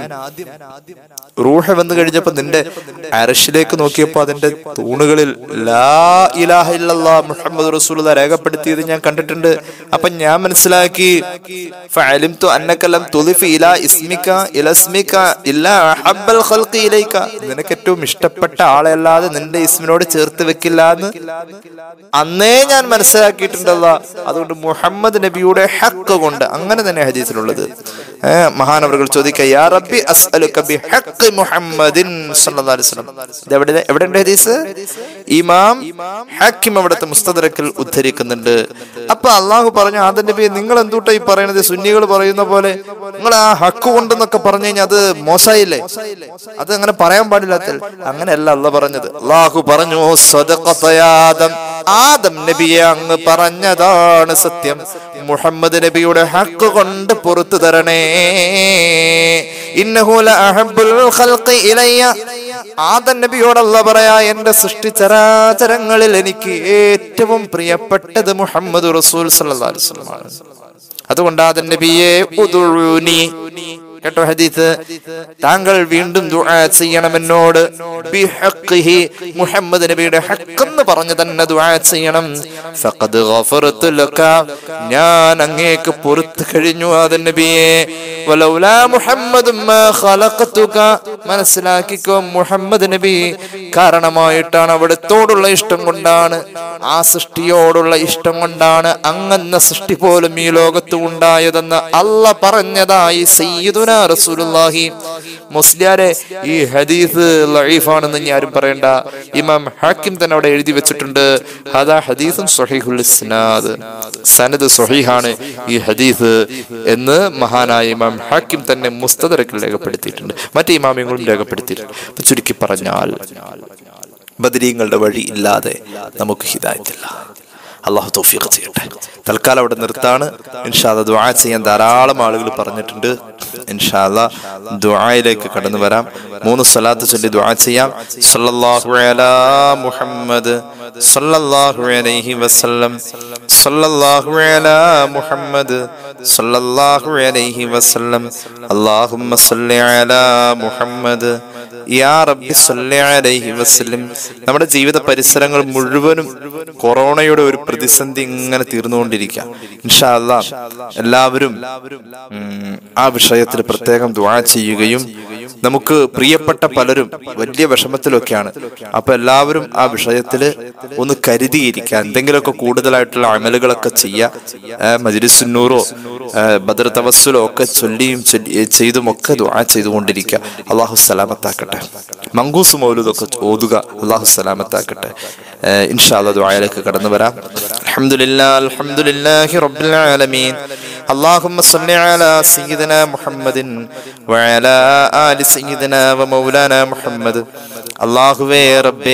റൂഹ് വന്നു കഴിഞ്ഞപ്പോ നിന്റെ അരഷിലേക്ക് നോക്കിയപ്പോ അതിന്റെ തൂണുകളിൽ ലാ ഇലാഹ ഇല്ലല്ലാ മുഹമ്മദ് റസൂലുള്ള രേഖപ്പെടുത്തിയത് ഞാൻ കണ്ടിട്ടുണ്ട് അപ്പൊ ഞാൻ മനസ്സിലാക്കി ഫഅലിംതു അന്നക ലം തുളിഫ് ഇലാ ഇസ്മിക ഇലാ ഇസ്മിക ഇല്ലാ അഹബ്ബൽ ഖൽഖി ഇലൈക നിനക്ക് ഏറ്റവും ഇഷ്ടപ്പെട്ട ആളെ അല്ലാതെ നിന്റെ ഇസ്മിനോട് ചേർത്ത് വെക്കില്ല എന്ന് അന്നേ ഞാൻ മനസ്സിലാക്കിയിട്ടുണ്ടല്ല അതുകൊണ്ട് മുഹമ്മദ് നബിയുടെ ഹക്ക് കൊണ്ട് അങ്ങനെ തന്നെ ഹദീസിലുള്ളത് ഏഹ് മഹാനവറുകൾ ചോദിക്കുക യാ റബ്ബി അസ്അലുക ബി ഹഖ് മുഹമ്മദിൻ സല്ലല്ലാഹു അലൈഹി വസല്ലം ഇത് എവിടെ എവിടെ ഉണ്ട് ഹദീസ് ഇമാം ഹാക്കിം അവിടുത്തെ മുസ്തദറക്കിൽ ഉദ്ധരിക്കുന്നുണ്ട് അപ്പൊ അള്ളാഹു പറഞ്ഞു ആദം നബി നിങ്ങൾ എന്തുട്ടാ ഈ പറയുന്നത് സുന്നികൾ പറയുന്ന പോലെ നിങ്ങൾ ആ ഹക്ക് കൊണ്ടെന്നൊക്കെ പറഞ്ഞു കഴിഞ്ഞാൽ അത് മോശമായില്ലേ അത് അങ്ങനെ പറയാൻ പാടില്ലാത്ത അങ്ങനെയല്ല അല്ല പറഞ്ഞത് അള്ളാഹു പറഞ്ഞു സ്വതഖത്തയാദം ആദം നബിയെ അങ്ങ് പറഞ്ഞതാണ് സത്യം മുഹമ്മദ് നബിയുടെ ഹക്ക് കൊണ്ട് പുറത്തു തരണേ ഇന്നഹു ലഅഹബ്ബുൽ ഖൽഖി ഇലയ്യ ആദം നബിയോടല്ല പറയാ എന്റെ സൃഷ്ടിചരാചരങ്ങളിൽ എനിക്ക് ഏറ്റവും പ്രിയപ്പെട്ടത് മുഹമ്മദ് റസൂൽ സല്ലല്ലാഹു അലൈഹി വസല്ലമാണ് അതുകൊണ്ട് ആദം നബിയെ ഉദുഊനി കേട്ടോ ഹദീസ് താങ്കൾ വീണ്ടും ദുആ ചെയ്യണം എന്നോട് ബിഹഖിഹി മുഹമ്മദ് നബിയുടെ ഹക്കെന്ന് പറഞ്ഞു തന്നെ ദുആ ചെയ്യണം ഫഖദ് ഗഫറതു ലക ഞാൻ അങ്ങേക്ക് പൊറുത്തു കഴിഞ്ഞു ആദൻ നബിയെ വലൗലാ മുഹമ്മദും മാ ഖലഖതുക മനസ്സിലാക്കിക്കോ മുഹമ്മദ് നബി കാരണമായിട്ടാണ് അവിടത്തോടുള്ള ഇഷ്ടം കൊണ്ടാണ് ആ സൃഷ്ടിയോടുള്ള ഇഷ്ടം കൊണ്ടാണ് അങ്ങന്ന സൃഷ്ടി പോലും ഈ ലോകത്ത് ഉണ്ടായതെന്ന് അല്ല പറഞ്ഞതായി സയ്യിദുന റസൂലുള്ളാഹി മുസ്ലിയാരെ ഈ ഹദീസ് ലൈഫാണെന്ന് ഇനി ആരും പറയണ്ട ഇമാം ഹാക്കിം തന്നെ അവിടെ എഴുതി വെച്ചിട്ടുണ്ട് ഹദാ ഹദീസും സ്വഹീഹുൽ ഇസ്നാദ് സനദ് സ്വഹീഹാണ് ഈ ഹദീസ് എന്ന് മഹാനായ ഇമാം ഹാക്കിം തന്നെ മുസ്തദറക്കിൽ രേഖപ്പെടുത്തിയിട്ടുണ്ട് മറ്റേ ഇമാമിയങ്ങളും രേഖപ്പെടുത്തിയിട്ടുണ്ട് അപ്പൊ ചുരുക്കി പറഞ്ഞാൽ ബദരീങ്ങളുടെ വഴി ഇല്ലാതെ നമുക്ക് ഹിദായത്തില്ല അള്ളാഹു തൗഫീഖ് ചെയ്യട്ടെ തൽക്കാലം അവിടെ നിർത്താണ് ഇൻഷാല്ല ദുആ ചെയ്യാൻ ധാരാളം ആളുകൾ പറഞ്ഞിട്ടുണ്ട് ഇൻഷാല്ല ദുആയിലേക്ക് കടന്നു വരാം മൂന്ന് സ്വലാത്ത് ചൊല്ലി ദുആ ചെയ്യാം സല്ലല്ലാഹു അലാ മുഹമ്മദ് സല്ലല്ലാഹു അലൈഹി വസല്ലം സല്ലല്ലാഹു അലാ മുഹമ്മദ് സല്ലല്ലാഹു അലൈഹി വസല്ലം അല്ലാഹുമ്മ സല്ലി അലാ മുഹമ്മദ് യാ റബ്ബി സല്ലി അലൈഹി വസല്ലം നമ്മുടെ ജീവിത പരിസരങ്ങൾ മുഴുവനും കൊറോണയുടെ ഒരു പ്രതിസന്ധി ഇങ്ങനെ തീർന്നുകൊണ്ടിരിക്കുക ഇൻഷാ അല്ലാ എല്ലാവരും ഉം, ആ വിഷയത്തിൽ പ്രത്യേകം ദുആ ചെയ്യുകയും നമുക്ക് പ്രിയപ്പെട്ട പലരും വലിയ വിഷമത്തിലൊക്കെയാണ് അപ്പൊ എല്ലാവരും ആ വിഷയത്തിൽ ഒന്ന് കരുതിയിരിക്കുക എന്തെങ്കിലുമൊക്കെ കൂടുതലായിട്ടുള്ള അമലുകളൊക്കെ ചെയ്യുക മജിലിസുന്നൂറോ ബദർ തവസ്സുലോ ഒക്കെ ചൊല്ലിയും ചൊല്ലി ചെയ്തും ഒക്കെ ദുആ ചെയ്തുകൊണ്ടിരിക്കുക അള്ളാഹു സലാമത്താക്കട്ടെ മങ്കൂസ് മൗലൂദൊക്കെ ഓതുക അള്ളാഹു സലാമത്താക്കട്ടെ ഇൻഷാല്ല ദുആയിലേക്ക് കടന്നു വരാം അൽഹംദുലില്ലാ അൽഹംദുലില്ലാഹി റബ്ബിൽ ആലമീൻ اللهم صل على سيدنا محمد وعلى آل سيدنا ومولانا محمد അള്ളാഹുവേ റബ്ബേ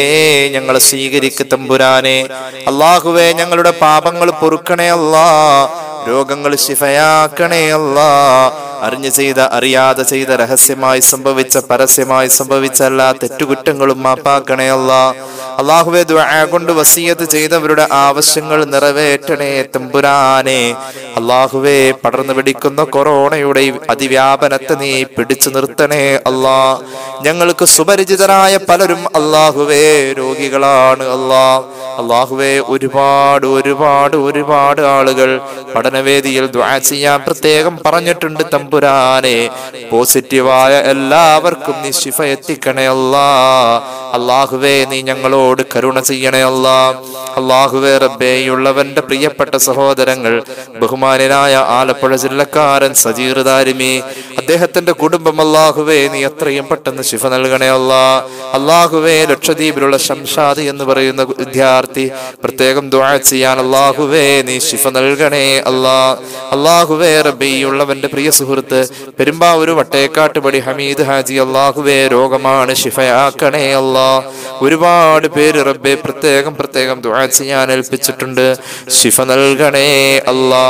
ഞങ്ങളെ സ്വീകരിക്ക തമ്പുരാനെ അള്ളാഹുവേ ഞങ്ങളുടെ പാപങ്ങൾ പൊറുക്കണേ അല്ലാ രോഗങ്ങൾ ശിഫയാക്കണേ അല്ലാ അറിഞ്ഞു ചെയ്ത അറിയാതെ ചെയ്ത രഹസ്യമായി സംഭവിച്ച പരസ്യമായി സംഭവിച്ച എല്ലാ തെറ്റുകുറ്റങ്ങളും മാപ്പാക്കണേ അല്ലാ അള്ളാഹുവെ ദുആ കൊണ്ട് വസീയത്ത് ചെയ്തവരുടെ ആവശ്യങ്ങൾ നിറവേറ്റണേ തമ്പുരാനെ അള്ളാഹുവെ പടർന്നു പിടിക്കുന്ന കൊറോണയുടെ ഈ അതിവ്യാപനത്തെ നീ പിടിച്ചു നിർത്തണേ അല്ലാ ഞങ്ങൾക്ക് സുപരിചിതരായ പലരും അള്ളാഹുവേ രോഗികളാണ് അല്ലാ അള്ളാഹുവെ ഒരുപാട് ഒരുപാട് ഒരുപാട് ആളുകൾ പഠനവേദിയിൽ ദുആ ചെയ്യാൻ പ്രത്യേകം പറഞ്ഞിട്ടുണ്ട് തമ്പുരാനെ പോസിറ്റീവായ എല്ലാവർക്കും നീ ശിഫ എത്തിക്കണേ അല്ലാ അള്ളാഹുവേ നീ ഞങ്ങളോട് കരുണ ചെയ്യണേ അല്ലാ അള്ളാഹുവേ റബ്ബേയുള്ളവന്റെ പ്രിയപ്പെട്ട സഹോദരങ്ങൾ ബഹുമാനനായ ആലപ്പുഴ ജില്ലക്കാരൻ സജീർ ദാരിമി അദ്ദേഹത്തിന്റെ കുടുംബം അള്ളാഹുവേ നീ എത്രയും പെട്ടെന്ന് ശിഫ നൽകണേ അല്ലാ അള്ളാഹുവേ ലക്ഷദ്വീപിലുള്ള ശംഷാദ് എന്ന് പറയുന്ന വിദ്യാർത്ഥി പ്രത്യേകം ദുആ ചെയ്യാൻ അള്ളാഹുവേ നീ ശിഫ നൽകണേ അല്ലാ അള്ളാഹുവേ റബ്ബിയുള്ളവന്റെ പ്രിയ സുഹൃത്ത് പെരുമ്പാവൂർ വട്ടേക്കാട്ടുപടി ഹമീദ് ഹാജി അള്ളാഹുവേ രോഗമാണ് ശിഫയാക്കണേ അല്ലാ ഒരുപാട് പേര് റബ്ബെ പ്രത്യേകം പ്രത്യേകം ദുആ ചെയ്യാൻ ഏൽപ്പിച്ചിട്ടുണ്ട് ശിഫ നൽകണേ അല്ലാ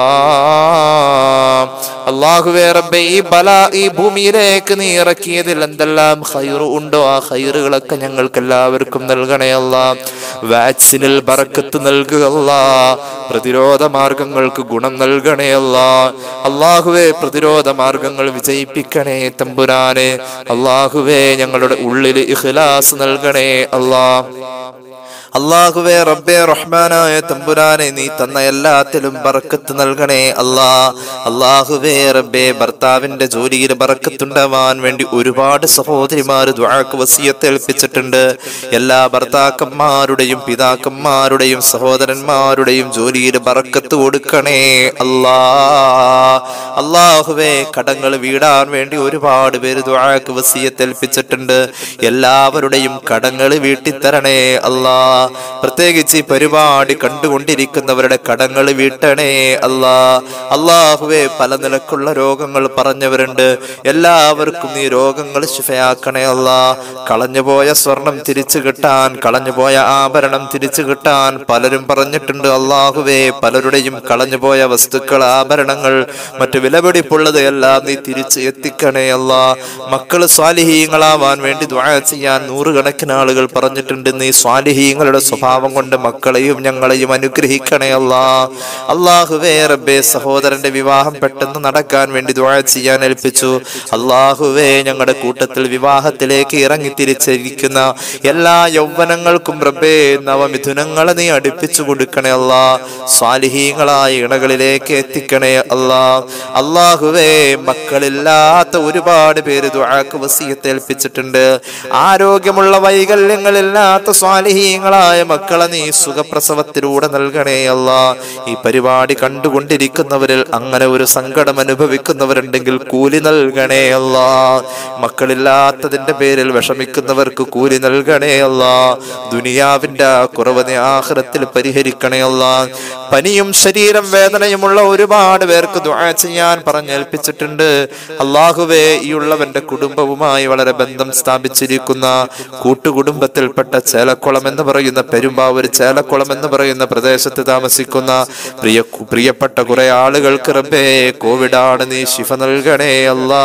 അള്ളാഹുവേ റബ്ബെ ഈ ബല ഈ ഭൂമിയിലേക്ക് നീ ഇറക്കിയതിൽ എന്തെല്ലാം ഹൈറ് ഉണ്ടോ ആ ഹൈറുകളൊക്കെ ഞങ്ങൾക്ക് എല്ലാവർക്കും നൽകണേ അല്ല വാക്സിനിൽ ബറക്കത്ത് നൽകുക അല്ല പ്രതിരോധ മാർഗങ്ങൾക്ക് ഗുണം നൽകണേ അല്ല അള്ളാഹുവേ പ്രതിരോധ മാർഗങ്ങൾ വിജയിപ്പിക്കണേ തമ്പുരാനെ അള്ളാഹുവേ ഞങ്ങളുടെ ഉള്ളിൽ ഇഖ്ലാസ് നൽകണേ അല്ലാ അള്ളാഹുവേ റബ്ബേ റഹ്മാനായ തമ്പുരാനെ നീ തന്ന എല്ലാത്തിലും ബറക്കത്ത് നൽകണേ അല്ലാ അള്ളാഹുവേ റബ്ബേ ഭർത്താവിന്റെ ജോലിയിൽ ബറക്കത്തുണ്ടാവാൻ വേണ്ടി ഒരുപാട് സഹോദരിമാർ ദ്വാക്ക് വസീയത്ത് ഏൽപ്പിച്ചിട്ടുണ്ട് എല്ലാ ഭർത്താക്കന്മാരുടെയും പിതാക്കന്മാരുടെയും സഹോദരന്മാരുടെയും ജോലിയിൽ ബറക്കത്ത് കൊടുക്കണേ അല്ലാ അള്ളാഹുവേ കടങ്ങൾ വീടാൻ വേണ്ടി ഒരുപാട് പേര് ദ്വാക്ക് വസീയത്ത് ഏൽപ്പിച്ചിട്ടുണ്ട് എല്ലാവരുടെയും കടങ്ങൾ വീട്ടിത്തരണേ അല്ലാ പ്രത്യേകിച്ച് ഈ പരിപാടി കണ്ടുകൊണ്ടിരിക്കുന്നവരുടെ കടങ്ങൾ വീട്ടണേ അല്ലാ അള്ളാഹുവെ പല നിലക്കുള്ള രോഗങ്ങൾ പറഞ്ഞവരുണ്ട് എല്ലാവർക്കും നീ രോഗങ്ങൾ ശിഫയാക്കണേ അല്ലാ കളഞ്ഞുപോയ സ്വർണം തിരിച്ചു കിട്ടാൻ കളഞ്ഞുപോയ ആഭരണം തിരിച്ചു കിട്ടാൻ പലരും പറഞ്ഞിട്ടുണ്ട് അള്ളാഹുവേ പലരുടെയും കളഞ്ഞുപോയ വസ്തുക്കൾ ആഭരണങ്ങൾ മറ്റു വിലപിടിപ്പുള്ളത് എല്ലാം നീ തിരിച്ച് എത്തിക്കണേ അല്ലാ മക്കള് സ്വാലിഹീങ്ങളാവാൻ വേണ്ടി ദ്വാ ചെയ്യാൻ നൂറുകണക്കിന് ആളുകൾ പറഞ്ഞിട്ടുണ്ട് നീ സ്വാലിഹീങ്ങൾ സ്വാലിഹീങ്ങളുടെ സ്വഭാവം കൊണ്ട് മക്കളെയും ഞങ്ങളെയും അനുഗ്രഹിക്കണേ അല്ലാ അള്ളാഹുവേ റബ്ബേ സഹോദരന്റെ വിവാഹം പെട്ടെന്ന് നടക്കാൻ വേണ്ടി ദ്വാ ചെയ്യാൻ ഏൽപ്പിച്ചു അള്ളാഹുവേ ഞങ്ങളുടെ കൂട്ടത്തിൽ വിവാഹത്തിലേക്ക് ഇറങ്ങി തിരിച്ചിരിക്കുന്ന എല്ലാ യൗവനങ്ങൾക്കും റബ്ബേ നവമിഥുനങ്ങളെ നീ അടുപ്പിച്ചു കൊടുക്കണേ അല്ലാ സ്വാലിഹീങ്ങളായ ഇണകളിലേക്ക് എത്തിക്കണേ അല്ലാ അള്ളാഹുവേ മക്കളില്ലാത്ത ഒരുപാട് പേര് ദുആക്ക് വസീയത്ത് ഏൽപ്പിച്ചിട്ടുണ്ട് ആരോഗ്യമുള്ള വൈകല്യങ്ങളില്ലാത്ത സ്വാലിഹീങ്ങളായ മക്കളെ നീ സുഖപ്രസവത്തിലൂടെ നൽകണേ അല്ലാ ഈ പരിപാടി കണ്ടുകൊണ്ടിരിക്കുന്നവരിൽ അങ്ങനെ ഒരു സങ്കടം അനുഭവിക്കുന്നവരുണ്ടെങ്കിൽ കൂലി നൽകണേ അല്ലാ മക്കളില്ലാത്തതിന്റെ പേരിൽ വിഷമിക്കുന്നവർക്ക് കൂലി നൽകണേ അല്ലാ ദുനിയാവിന്റെ ആ കുറവ് നീ ആഖിറത്തിൽ പരിഹരിക്കണേ അല്ലാ പനിയും ശരീരം വേദനയുമുള്ള ഒരുപാട് പേർക്ക് ദുആ ചെയ്യാൻ പറഞ്ഞേൽപ്പിച്ചിട്ടുണ്ട് അള്ളാഹുവേ ഈ ഉള്ളവന്റെ കുടുംബവുമായി വളരെ ബന്ധം സ്ഥാപിച്ചിരിക്കുന്ന കൂട്ടുകുടുംബത്തിൽപ്പെട്ട ചേലക്കുളം എന്ന് പറയുന്ന പെരുമ്പാവൂർ ചേലക്കുളം എന്ന് പറയുന്ന പ്രദേശത്ത് താമസിക്കുന്ന പ്രിയ പ്രിയപ്പെട്ട കുറെ ആളുകൾക്ക് റബ്ബേ കോവിഡാണ് നീ ശിഫ നൽകണേ അല്ലാ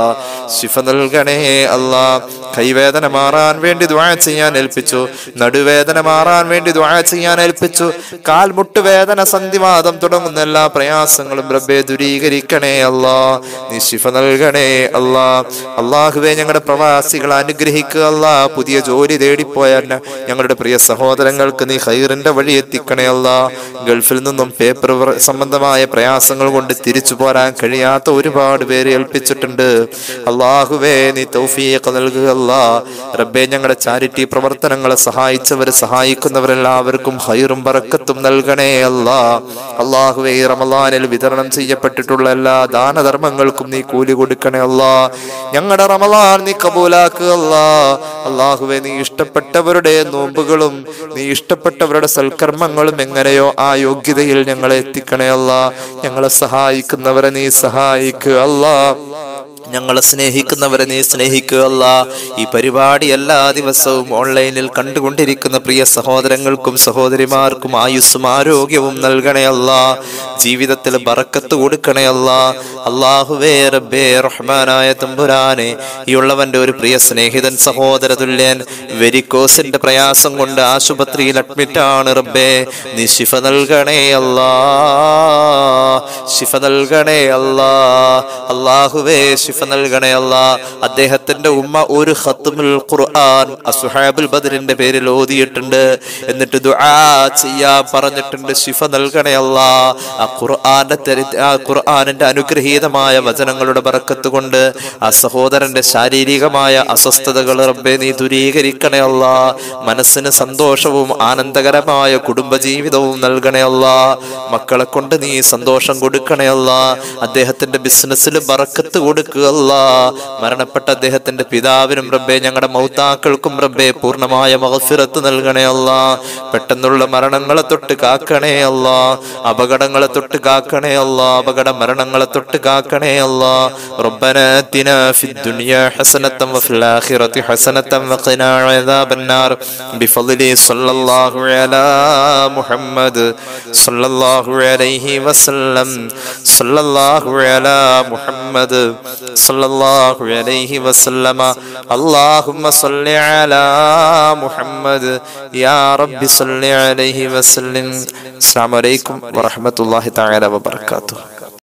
ശിഫ നൽകണേ അല്ലാ കൈവേദന മാറാൻ വേണ്ടി ദ്വാ ചെയ്യാൻ ഏൽപ്പിച്ചു നടുവേദന മാറാൻ വേണ്ടി ദ്വാ ചെയ്യാൻ ഏൽപ്പിച്ചു കാൽമുട്ട് വേദന സന്ധിവാദം തുടങ്ങുന്ന എല്ലാ പ്രയാസങ്ങളും റബ്ബെ ദൂരീകരിക്കണേ അല്ലാ നീ ശിഫ നൽകണേ അല്ലാ അള്ളാഹുവെ ഞങ്ങളുടെ പ്രവാസികളെ അനുഗ്രഹിക്കുക അല്ലാ പുതിയ ജോലി തേടിപ്പോയ ന- ഞങ്ങളുടെ പ്രിയ സഹോദരങ്ങൾക്ക് നീ ഹൈറിന്റെ വഴി എത്തിക്കണേ അല്ലാ ഗൾഫിൽ നിന്നും പേപ്പർ വർ- സംബന്ധമായ പ്രയാസങ്ങൾ കൊണ്ട് തിരിച്ചു പോരാൻ കഴിയാത്ത ഒരുപാട് പേര് ഏൽപ്പിച്ചിട്ടുണ്ട് അള്ളാഹുവേ നീ തൗഫീഖ് നൽകുക അല്ലാ റബ്ബെ ഞങ്ങളുടെ ചാരിറ്റി പ്രവർത്തനങ്ങളെ സഹായിച്ചവർ സഹായിക്കുന്നവരെല്ലാവർക്കും ഹൈറും ബറക്കത്തും നൽകണേ അല്ലാ അള്ളാഹുവേ ഈ റമലാനിൽ വിതരണം ചെയ്യപ്പെട്ടിട്ടുള്ള എല്ലാ ദാനധർമ്മങ്ങൾക്കും നീ കൂലി കൊടുക്കണേ അല്ലാ ഞങ്ങളുടെ റമലാൻ നീ കബൂലാക്കുക അല്ലാ അള്ളാഹുവെ നീ ഇഷ്ടപ്പെട്ടവരുടെ നോമ്പുകളും നീ ഇഷ്ടപ്പെട്ടവരുടെ സൽക്കർമ്മങ്ങളും എങ്ങനെയോ ആ യോഗ്യതയിൽ ഞങ്ങളെ എത്തിക്കണേ അല്ലാ ഞങ്ങളെ സഹായിക്കുന്നവരെ നീ സഹായിക്കുക അല്ലാ ഞങ്ങളെ സ്നേഹിക്കുന്നവരെ നീ സ്നേഹിക്കുക അല്ല ഈ പരിപാടി എല്ലാ ദിവസവും ഓൺലൈനിൽ കണ്ടുകൊണ്ടിരിക്കുന്ന പ്രിയ സഹോദരങ്ങൾക്കും സഹോദരിമാർക്കും ആയുസ്സും ആരോഗ്യവും നൽകണേ അല്ല ജീവിതത്തിൽ ബറക്കത്ത് കൊടുക്കണേ അല്ല അള്ളാഹുവേ റബ്ബേ റഹ്മാനായ തമ്പുരാനെ ഈ ഉള്ളവന്റെ ഒരു പ്രിയ സ്നേഹിതൻ സഹോദര തുല്യൻ വെരിക്കോസിന്റെ പ്രയാസം കൊണ്ട് ആശുപത്രിയിൽ അഡ്മിറ്റാണ് റബ്ബേ നീ ശിഫ നൽകണേ അല്ലാ ശിഫ നൽകണേ അല്ലാ അള്ളാഹുവേ ശിഫ നൽകണേ അല്ലാ അദ്ദേഹത്തിന്റെ ഉമ്മ ഒരു ഖത്മുൽ ഖുർആൻ അസുഹാബുൽ ബദറിന്റെ പേരിൽ ഓതിയിട്ടുണ്ട് എന്നിട്ട് ദുആ ചെയ്യാൻ പറഞ്ഞിട്ടുണ്ട് ശിഫ നൽകണേ അല്ലാ ആ ഖുർആന്റെ ചരി- ആ ഖുർആനിന്റെ അനുഗ്രഹീതമായ വചനങ്ങളുടെ ബറക്കത്ത് കൊണ്ട് ആ സഹോദരന്റെ ശാരീരികമായ അസ്വസ്ഥതകൾ റബ്ബെ നീ ദൂരീകരിക്കണേ അല്ലാ മനസ്സിന് സന്തോഷവും ആനന്ദകരമായ കുടുംബജീവിതവും നൽകണേ അല്ലാ മക്കളെ കൊണ്ട് നീ സന്തോഷം കൊടുക്കണേ അല്ലാ അദ്ദേഹത്തിന്റെ ബിസിനസ്സിൽ ബറക്കത്ത് കൊടുക്കുക അല്ലാ മരണപ്പെട്ട അദ്ദേഹത്തിന്റെ പിതാവിനും റബ്ബെ ഞങ്ങളുടെ മൗത്താക്കൾക്കും റബ്ബെ പൂർണ്ണമായ മഹഫിറത്ത് നൽകണേ അല്ലാ പെട്ടെന്നുള്ള മരണങ്ങളെ തൊട്ട് കാക്കണേ അല്ലാ അപകടങ്ങളെ തൊട്ട് കാക്കണേ അല്ലാ അപകട മരണങ്ങളെ തൊട്ട് കാക്കണേ അല്ലാ ربنا آتنا في الدنيا حسنة وفي الآخرة حسنة وقنا عذاب النار بفضل صلى الله على محمد صلى الله عليه وسلم صلى الله على محمد صلى الله عليه وسلم اللهم صل على محمد يا رب صل عليه وسلم السلام عليكم ورحمة الله تعالى وبركاته